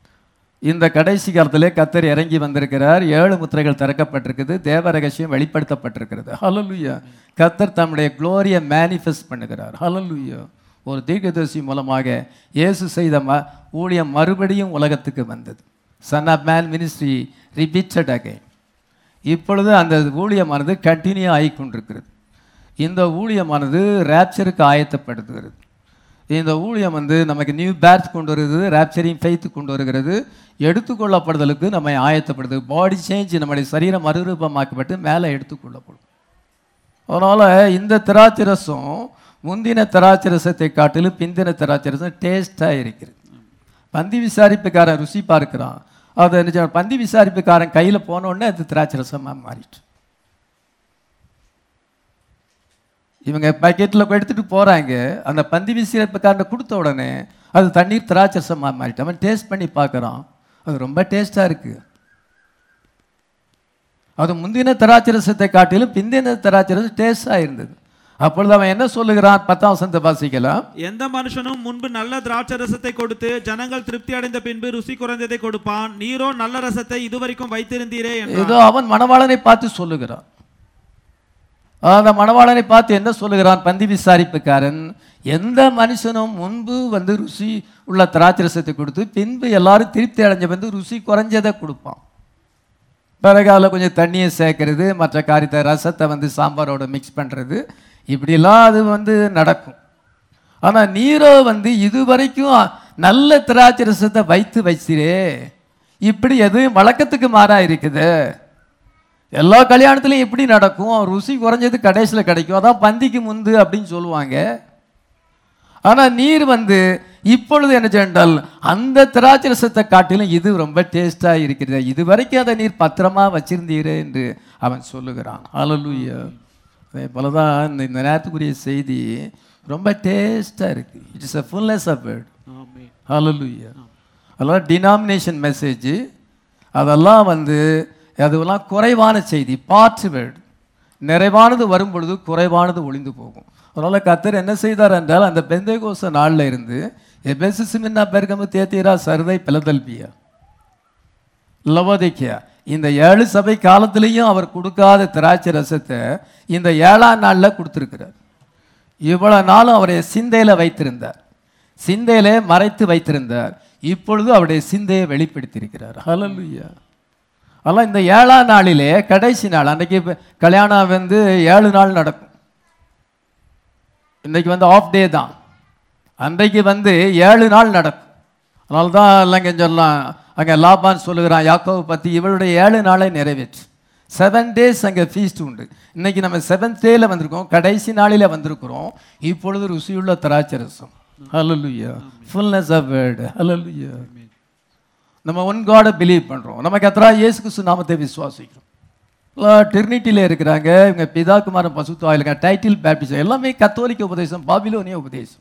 இந்த கடைசி காலத்திலே கத்தர் இறங்கி வந்திருக்கிறார் ஏழு முத்திரைகள் திறக்கப்பட்டிருக்குது தேவ ரகசியம் வெளிப்படுத்தப்பட்டிருக்கிறது ஹalleluya கத்தர் தம்முடைய குளோரியை மேனிஃபெஸ்ட் பண்ணுகிறார் ஹalleluya ஒரு தீர்க்கதரிசி மூலமாக இயேசு செய்த ம ஊழியம் மறுபடியும் உலகத்துக்கு வந்தது son of man ministry repeated again இப்பொழுது அந்த ஊழியமானது கண்டினியூ ஆகி கொண்டிருக்கிறது இந்த ஊழியமானது ரேப்சருக்கு ஆயத்தப்படுத்துகிறது இந்த ஊழியம் வந்து நமக்கு நியூ பேர்த் கொண்டு வருகிறது ரேப்சரிங் ஃபெய்த் கொண்டு வருகிறது எடுத்துக்கொள்ளப்படுதலுக்கு நம்மை ஆயத்தப்படுது பாடி சேஞ்ச் நம்முடைய சரீரம் மறுரூபமாக்கப்பட்டு மேலே எடுத்துக்கொள்ளப்படும் அதனால் இந்த திராட்சை ரசம் முந்தின திராட்சை ரசத்தை காட்டிலும் பிந்தின திராட்சை ரசம் டேஸ்டாக இருக்கிறது பந்தி விசாரிப்புக்காரன் ருசி பார்க்கிறான் அது என்ன செய்ய- பந்தி விசாரிப்புக்காரன் கையில் போன உடனே அது திராட்சை ரசமாக மாறிட்டு இவங்க பக்கெட்டில் எடுத்துட்டு போகிறாங்க அந்த பந்தி விசாரிப்புக்காரன் கொடுத்த உடனே அது தண்ணீர் திராட்சை ரசமாக மாறிட்டு அவன் டேஸ்ட் பண்ணி பார்க்குறான் அது ரொம்ப டேஸ்ட்டாக இருக்குது அது முந்தின திராட்சை ரசத்தை காட்டிலும் பிந்தின திராட்சை ரசம் டேஸ்டாக இருந்தது அப்பொழுது அவன் என்ன சொல்லுகிறான் பத்தாம் வசனத்தை வாசிக்கலாம் எந்த மனுஷனும் முன்பு நல்ல திராட்சை ரசத்தை கொடுத்து ஜனங்கள் திருப்தி அடைந்த பின்பு ருசி குறைந்ததை கொடுப்பான் நீரோ நல்ல ரசத்தை இதுவரைக்கும் வைத்திருந்தீரே என்றார். ஏதோ அவன் மணவாளனை பார்த்து சொல்லுகிறான் அந்த மணவாளனை பார்த்து என்ன சொல்லுகிறான் பந்தி விசாரிப்புக்காரன் எந்த மனுஷனும் முன்பு வந்து ருசி உள்ள திராட்சை ரசத்தை கொடுத்து பின்பு எல்லாரும் திருப்தி அடைஞ்ச வந்து ருசி குறைஞ்சதை கொடுப்பான் பிறகு அதில் கொஞ்சம் தண்ணியை சேர்க்கறது மற்ற காரியத்தை ரசத்தை வந்து சாம்பாரோட மிக்ஸ் பண்ணுறது இப்படிலாம் அது வந்து நடக்கும் ஆனால் நீரோ வந்து இதுவரைக்கும் நல்ல திராட்சை ரசத்தை வைத்து வச்சிரே இப்படி எதுவும் வழக்கத்துக்கு மாறா இருக்குது எல்லா கல்யாணத்துலையும் எப்படி நடக்கும் ருசி குறைஞ்சது கடைசியில் கிடைக்கும் அதான் பந்திக்கு முந்து அப்படின்னு சொல்லுவாங்க ஆனால் நீர் வந்து இப்பொழுது என்ன சென்றால் அந்த திராட்சை ரசத்தை காட்டிலும் இது ரொம்ப டேஸ்டாக இருக்கிறது இது வரைக்கும் அதை நீர் பத்திரமா வச்சிருந்தீரே என்று அவன் சொல்லுகிறான் ஹalleluya அதே போல தான் இந்த இந்த நேரத்துக்குரிய செய்தி ரொம்ப டேஸ்டாக இருக்குது it's a fullness of word amen. ஹalleluya அதெல்லாம் டினாமினேஷன் மெசேஜ் அதெல்லாம் வந்து அதுவெல்லாம் குறைவான செய்தி பார்ட் வேர்டு நிறைவானது வரும் பொழுது குறைவானது ஒளிந்து போகும் அதனால் கத்தர் என்ன செய்தார் என்றால் அந்த பெந்தைகோச நாளில் இருந்து எபெசு சிமின்னா பெருகமு தேத்தீரா சர்தை பிலதல்பியா லவோதிக்கியா இந்த ஏழு சபை காலத்திலையும் அவர் கொடுக்காத திராட்சை ரசத்தை இந்த ஏழாம் நாளில் கொடுத்துருக்கிறார் இவ்வளவு நாளும் அவரை சிந்தையில் வைத்திருந்தார் சிந்தையிலே மறைத்து வைத்திருந்தார் இப்பொழுது அவருடைய சிந்தையை வெளிப்படுத்தியிருக்கிறார் ஹalleluya அதெல்லாம் இந்த ஏழாம் நாளிலே கடைசி நாள் அன்றைக்கி இப்ப கல்யாணம் வந்து ஏழு நாள் நடக்கும் இன்னைக்கு வந்து ஆஃப் டே தான் அன்றைக்கு வந்து ஏழு நாள் நடக்கும் அதனால தான் இல்லைங்க சொல்லலாம் அங்கே லாபான் சொல்லுகிறான் யாக்கோவை பற்றி இவளுடைய ஏழு நாளை நிறைவேற்று செவன் டேஸ் அங்கே ஃபீஸ்ட் உண்டு இன்னைக்கு நம்ம செவன்த் டேல வந்திருக்கோம் கடைசி நாளில் வந்திருக்கிறோம் இப்பொழுது ருசியுள்ள திராட்சை ரசம் ஹalleluya ஃபுல்னஸ் ஆஃப் வேர்டு ஹalleluya நம்ம ஒன் காடை பிலீவ் பண்ணுறோம் நம்ம கத்ரா இயேசு கிறிஸ்து நாமத்தை விசுவாசிக்கிறோம் டெர்னிட்டியில் இருக்கிறாங்க இவங்க பிதா குமாரன் பசுத்தாயிலுங்க டைட்டில் பேப்டிசம் எல்லாமே கத்தோலிக்க உபதேசம் பாபிலோனிய உபதேசம்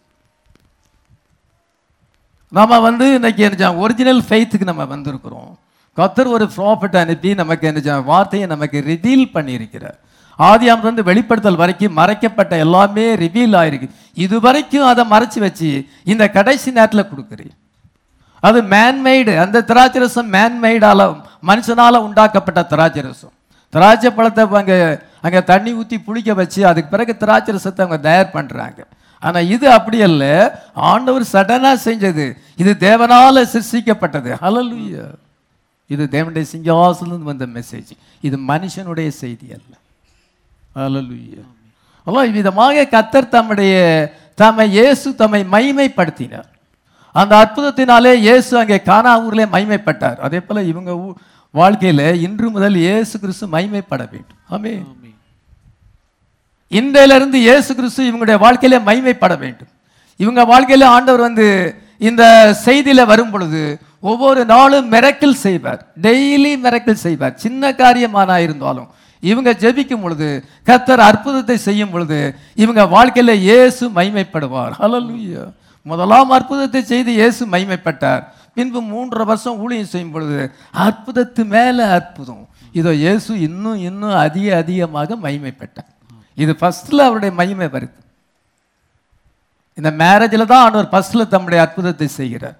நாம வந்து இன்னைக்கு என்ன ஒரிஜினல் ஃபெய்த்துக்கு நம்ம வந்திருக்கிறோம் கத்தர் ஒரு ப்ராஃபிட் அனுப்பி நமக்கு என்ன வார்த்தையை நமக்கு ரிவீல் பண்ணியிருக்கிறார் ஆதியாம் வந்து வெளிப்படுத்தல் வரைக்கும் மறைக்கப்பட்ட எல்லாமே ரிவீல் ஆயிருக்கு இது வரைக்கும் அதை மறைச்சு வச்சு இந்த கடைசி நேரத்தில் கொடுக்குறீர் அது மேன்மெய்டு அந்த திராட்சை ரசம் மேன்மெய்டால மனுஷனால உண்டாக்கப்பட்ட திராட்சை ரசம் திராட்சை பழத்தை அங்கே அங்கே தண்ணி ஊற்றி புளிக்க வச்சு அதுக்கு பிறகு திராட்சை ரசத்தை அவங்க தயார் பண்ணுறாங்க ஆனால் இது அப்படி அல்ல ஆண்டவர் சடனாக செஞ்சது இது தேவனால சிருஷ்டிக்கப்பட்டது ஹalleluya இது தேவனுடைய சிங்காசனம் வந்த மெசேஜ் இது மனுஷனுடைய செய்தி அல்ல ஹalleluya அல்லாஹ் இவ்விதமாக கத்தர் தம்முடைய தம்மை இயேசு தம்மை மைமைப்படுத்தினார் அந்த அற்புதத்தினாலே இயேசு அங்கே கானா ஊரிலே மைமைப்பட்டார் அதே போல இவங்க ஊ- வாழ்க்கையில இன்று முதல் இயேசு கிறிஸ்து மைமைப்பட வேண்டும் ஆமே ஆமென். இன்றையிலிருந்து இயேசு கிறிஸ்து இவங்களுடைய வாழ்க்கையில மைமைப்பட வேண்டும் இவங்க வாழ்க்கையில ஆண்டவர் வந்து இந்த செய்தியில வரும் பொழுது ஒவ்வொரு நாளும் மிரக்கிள் செய்வார் டெய்லி மிரக்கிள் செய்வார் சின்ன காரியமானா இருந்தாலும் இவங்க ஜெபிக்கும் பொழுது கத்தர் அற்புதத்தை செய்யும் பொழுது இவங்க வாழ்க்கையில இயேசு மைமைப்படுவார் ஹalleluya முதலாம் அற்புதத்தை செய்து இயேசு மைமைப்பட்டார் பின்பு மூன்றரை வருஷம் ஊழியம் செய்யும் பொழுது அற்புதத்து மேல அற்புதம் இதோ இயேசு இன்னும் இன்னும் அதிக அதிகமாக மைமைப்பட்டார் இது ஃபர்ஸ்ட்ல அவருடைய மகிமை வருது இந்த மேரேஜில் தான் ஆண்டவர் ஃபர்ஸ்ட்ல தம்முடைய அற்புதத்தை செய்கிறார்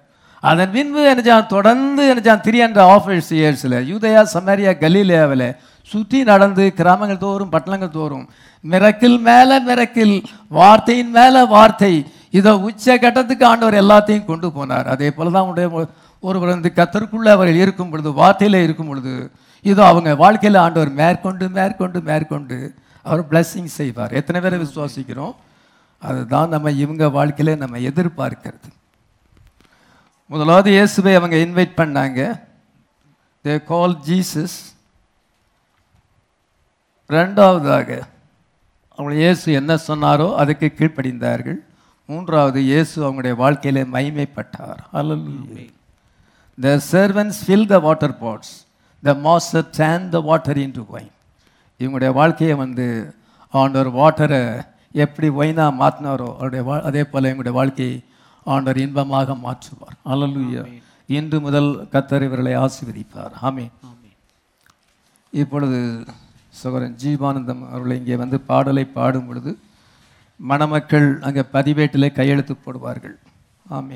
அதன் பின்பு என்னச்சான் தொடர்ந்து என்னச்சான் த்ரீ ஹண்ட்ரட் ஆஃபர்ஸ் இயர்ஸில் யூதயா சமரியா கலீலியாவில் சுற்றி நடந்து கிராமங்கள் தோறும் பட்டணங்கள் தோறும் மிரக்கில் மேலே மிரக்கில் வார்த்தையின் மேலே வார்த்தை இதோ உச்ச கட்டத்துக்கு ஆண்டவர் எல்லாத்தையும் கொண்டு போனார் அதே போல தான் உடைய ஒருவர் வந்து கத்தருக்குள்ளே அவர் இருக்கும் பொழுது வார்த்தையில் இருக்கும் பொழுது இதோ அவங்க வாழ்க்கையில் ஆண்டவர் மேற்கொண்டு மேற்கொண்டு மேற்கொண்டு அவர் blessing செய்வார் எத்தனை பேரை விசுவாசிக்கிறோம் அதுதான் நம்ம இவங்க வாழ்க்கையில நம்ம எதிர்பார்க்கிறது முதலாவது இயேசுவை அவங்க இன்வைட் பண்ணாங்க தே கால் ஜீசஸ் ரெண்டாவதாக அவங்க இயேசு என்ன சொன்னாரோ அதுக்கு கீழ்ப்படிந்தார்கள் மூன்றாவது இயேசு அவங்களுடைய வாழ்க்கையில மகிமைப்பட்டார் Hallelujah. The servants fill the water pots. The master turned the water into wine. இவங்களுடைய வாழ்க்கையை வந்து ஆண்டவர் வாட்டரை எப்படி ஒயினா மாற்றினாரோ அவருடைய வா அதே போல் எங்களுடைய வாழ்க்கையை ஆண்டவர் இன்பமாக மாற்றுவார் அல்லலுயா இன்று முதல் கத்தர் இவர்களை ஆசீர்வதிப்பார் ஆமே இப்பொழுது சகோதரன் ஜீவானந்தம் அவர்களை இங்கே வந்து பாடலை பாடும் பொழுது மணமக்கள் அங்கே பதிவேட்டிலே கையெழுத்து போடுவார்கள் ஆமே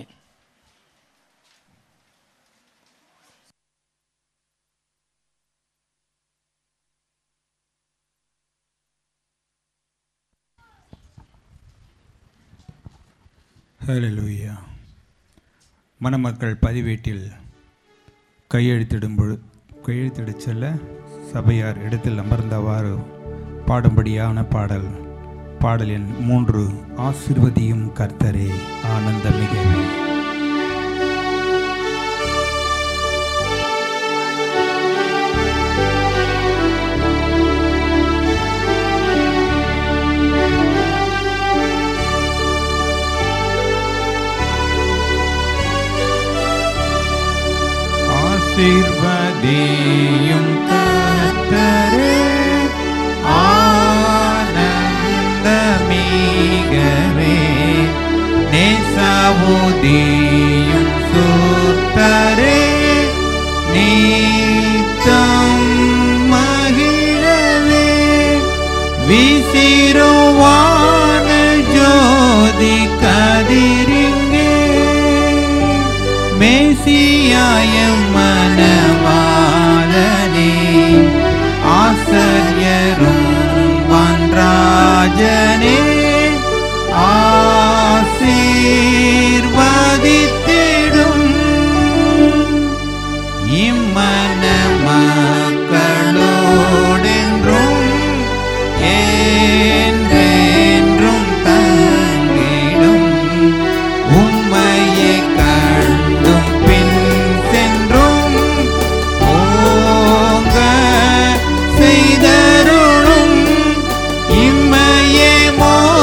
ஹalleluya மணமக்கள் பதிவேட்டில் கையெழுத்திடும் பொழு கையெழுத்திடச் செல்ல சபையார் இடத்தில் அமர்ந்தவாறு பாடும்படியான பாடல் பாடல் எண் மூன்று ஆசிர்வதியும் கர்த்தரே ஆனந்தமிகவே ஆசீர்வதியும் கர்த்தரே ஆனந்தமிகவே நேசவுதியும் சுத்தரே நீத்தம் மகிழவே விசிறுவான ஜோதி கதிரிங்கே மேசியாயம் மனவாளனே ஆசரியரும் வன்ராஜனே ஆசீர்வதித்திடும் இம்மன மக்களோடென்றும் என்றென்றும் தங்கிடும் உம்மையே கண்டும் பின் சென்றும் ஓங்க செய்தருளும் இம்மையே மோ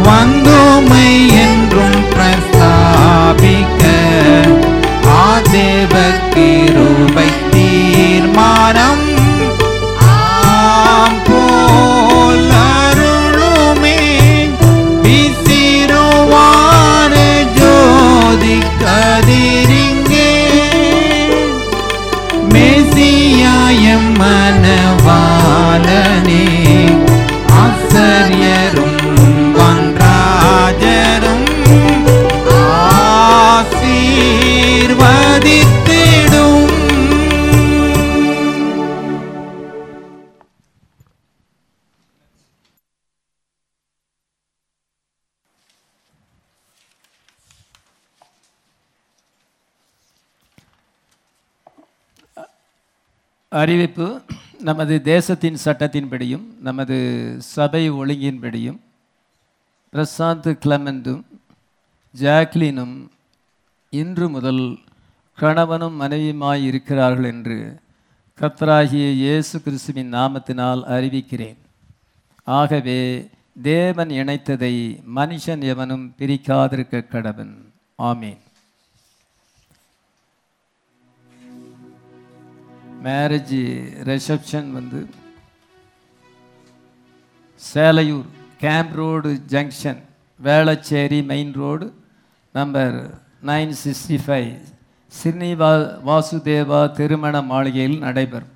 வந்துமை என்றும் பிரஸ்தாபிக்க ஆதேவ கிருபை தீர்மானம் ஆம் போல் அருளுமே விசிறுவான ஜோதி கதிரிங்கே மேசியாயம் மனவாளனே ஆச்சரியரும் வன்ராஜரும் ஆசீர்வதித்திடும் அறிவிப்பு நமது தேசத்தின் சட்டத்தின்படியும் நமது சபை ஒழுங்கின்படியும் பிரசாந்த் கிளமெண்டும் ஜாக்லினும் இன்று முதல் கணவனும் மனைவியுமாய் இருக்கிறார்கள் என்று கர்த்தராகிய இயேசு கிறிஸ்துவின் நாமத்தினால் அறிவிக்கிறேன் ஆகவே தேவன் இணைத்ததை மனுஷன் எவனும் பிரிக்காதிருக்க கடவன் ஆமீன் மேரேஜ் ரிசப்ஷன் வந்து Selaiyur camp road junction Velachery main road number nine sixty five Srinivasa Vasudeva திருமண மாளிகையில் நடைபெறும்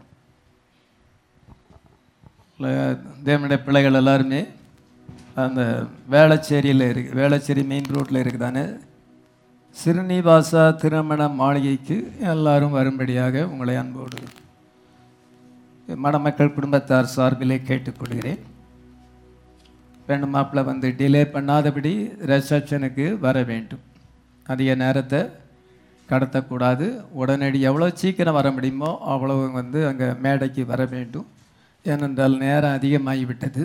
ல- தேவனுடைய பிள்ளைகள் எல்லாருமே அந்த வேளச்சேரியில் இருக்கு வேளச்சேரி மெயின் ரோட்டில் இருக்குதானே ஸ்ரீனிவாசா திருமண மாளிகைக்கு எல்லாரும் வரும்படியாக உங்களை அன்போடு மணமக்கள் குடும்பத்தார் சார்பிலே கேட்டுக்கொள்கிறேன் பெண் மாப்பிள்ளை வந்து டிலே பண்ணாதபடி ரிசப்ஷனுக்கு வர வேண்டும் அதிக நேரத்தை கடத்தக்கூடாது உடனடி எவ்வளோ சீக்கிரம் வர முடியுமோ அவ்வளோ வந்து அங்கே மேடைக்கு வர வேண்டும் ஏனென்றால் நேரம் அதிகமாகிவிட்டது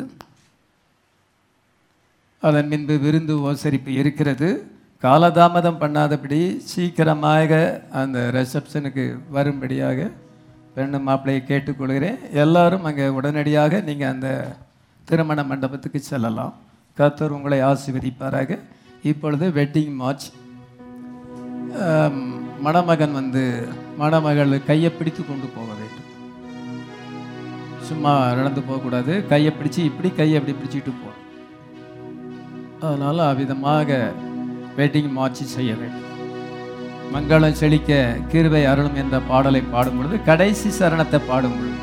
அதன் பின்பு விருந்து உபசரிப்பு இருக்கிறது காலதாமதம் பண்ணாதபடி சீக்கிரமாக அந்த ரிசப்ஷனுக்கு வரும்படியாக பெண்ணு மாப்பிள்ளையை கேட்டுக்கொள்கிறேன் எல்லாரும் அங்கே உடனடியாக நீங்கள் அந்த திருமண மண்டபத்துக்கு செல்லலாம் கர்த்தர் உங்களை ஆசீர்வதிப்பாராக இப்பொழுது வெட்டிங் மார்ச் ஆம், மணமகன் வந்து மணமகள் கையை பிடித்து கொண்டு போக வேண்டும் சும்மா நடந்து போகக்கூடாது கையை பிடிச்சு இப்படி கையை அப்படி பிடிச்சிட்டு போ அதனால் அவ்விதமாக வெட்டிங் மார்ச் செய்ய வேண்டும் மங்களம் செழிக்க கிருபை அருளும் என்ற பாடலை பாடும் பொழுது கடைசி சரணத்தை பாடும் பொழுது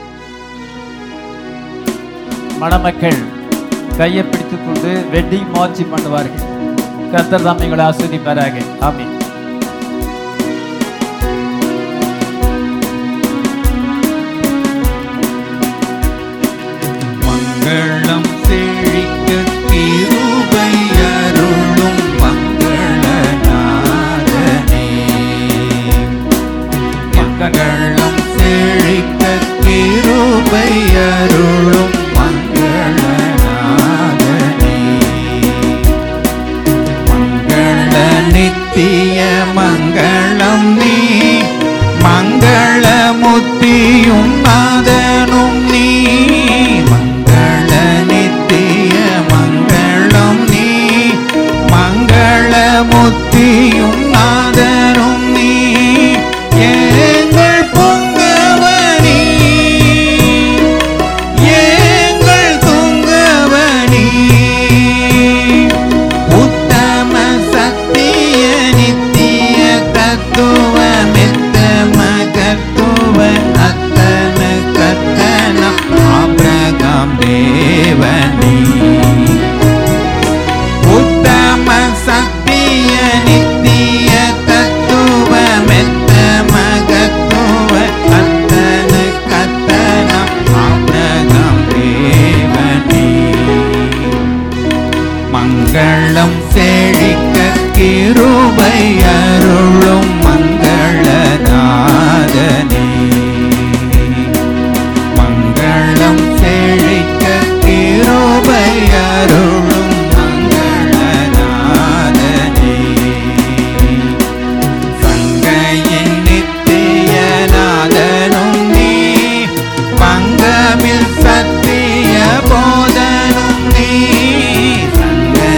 மணமக்கள் கையை பிடித்துக் கொண்டு வெட்டிங் மார்ச் பண்ணுவார்கள் கர்த்தர் தாம் எங்களை ஆஸ்வதிப்பாராக ஆமென் மங்களம் செழிக்க கிருபை அருளும் மங்களநாதனே மங்களம் செழிக்க கிருபை அருளும் மங்களநாதனே மங்கள நித்திய மங்களம் நீ மங்கள முத்தியும் நாதனும் நீ மங்கள நித்திய மங்களம் நீ மங்கள முத்தியும் நாதனும் நீ எங்கள் பொங்கவனி எங்கள் துங்கவனி உத்தம சத்திய நித்திய தத்துவ மெத்தம கத்துவ அத்தன கத்தனம் ஆபிரகாம் தேவனி உத்தம சத்திய நித்திய தத்துவ மெத்த மகத்துவ அத்தன கத்தனம் ஆபிரகாம் தேவனே மங்களம் செழிக்க கிருபை அருளும் மங்களநாதனே மங்களம் செழிக்க கிருபை அருளும் மங்களநாதனே சங்கையின் நித்திய நாதனும் நீ பங்கமில் சத்திய போதனும் நீ சங்கையின்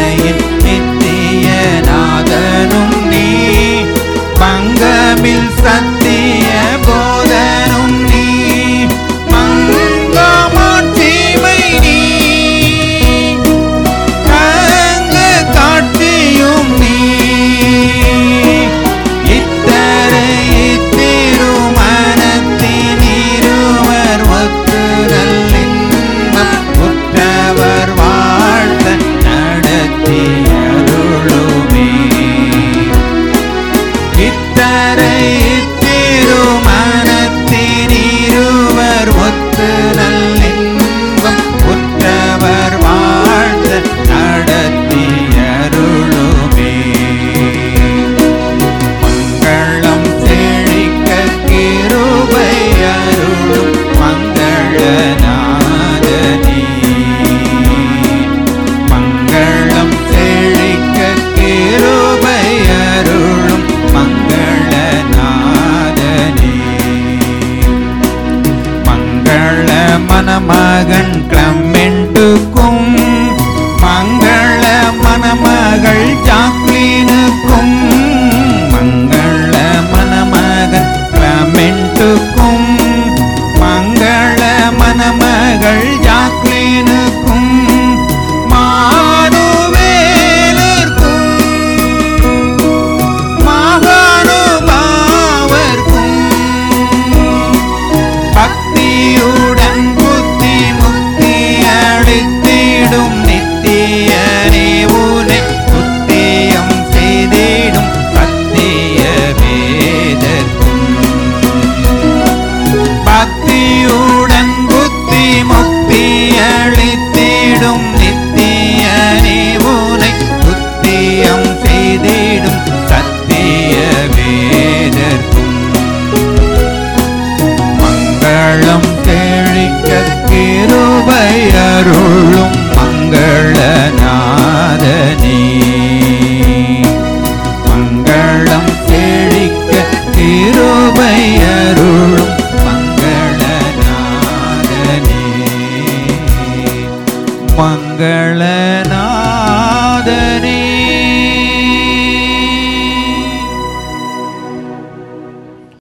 மணமகள் ஜாக்கிரதையாய்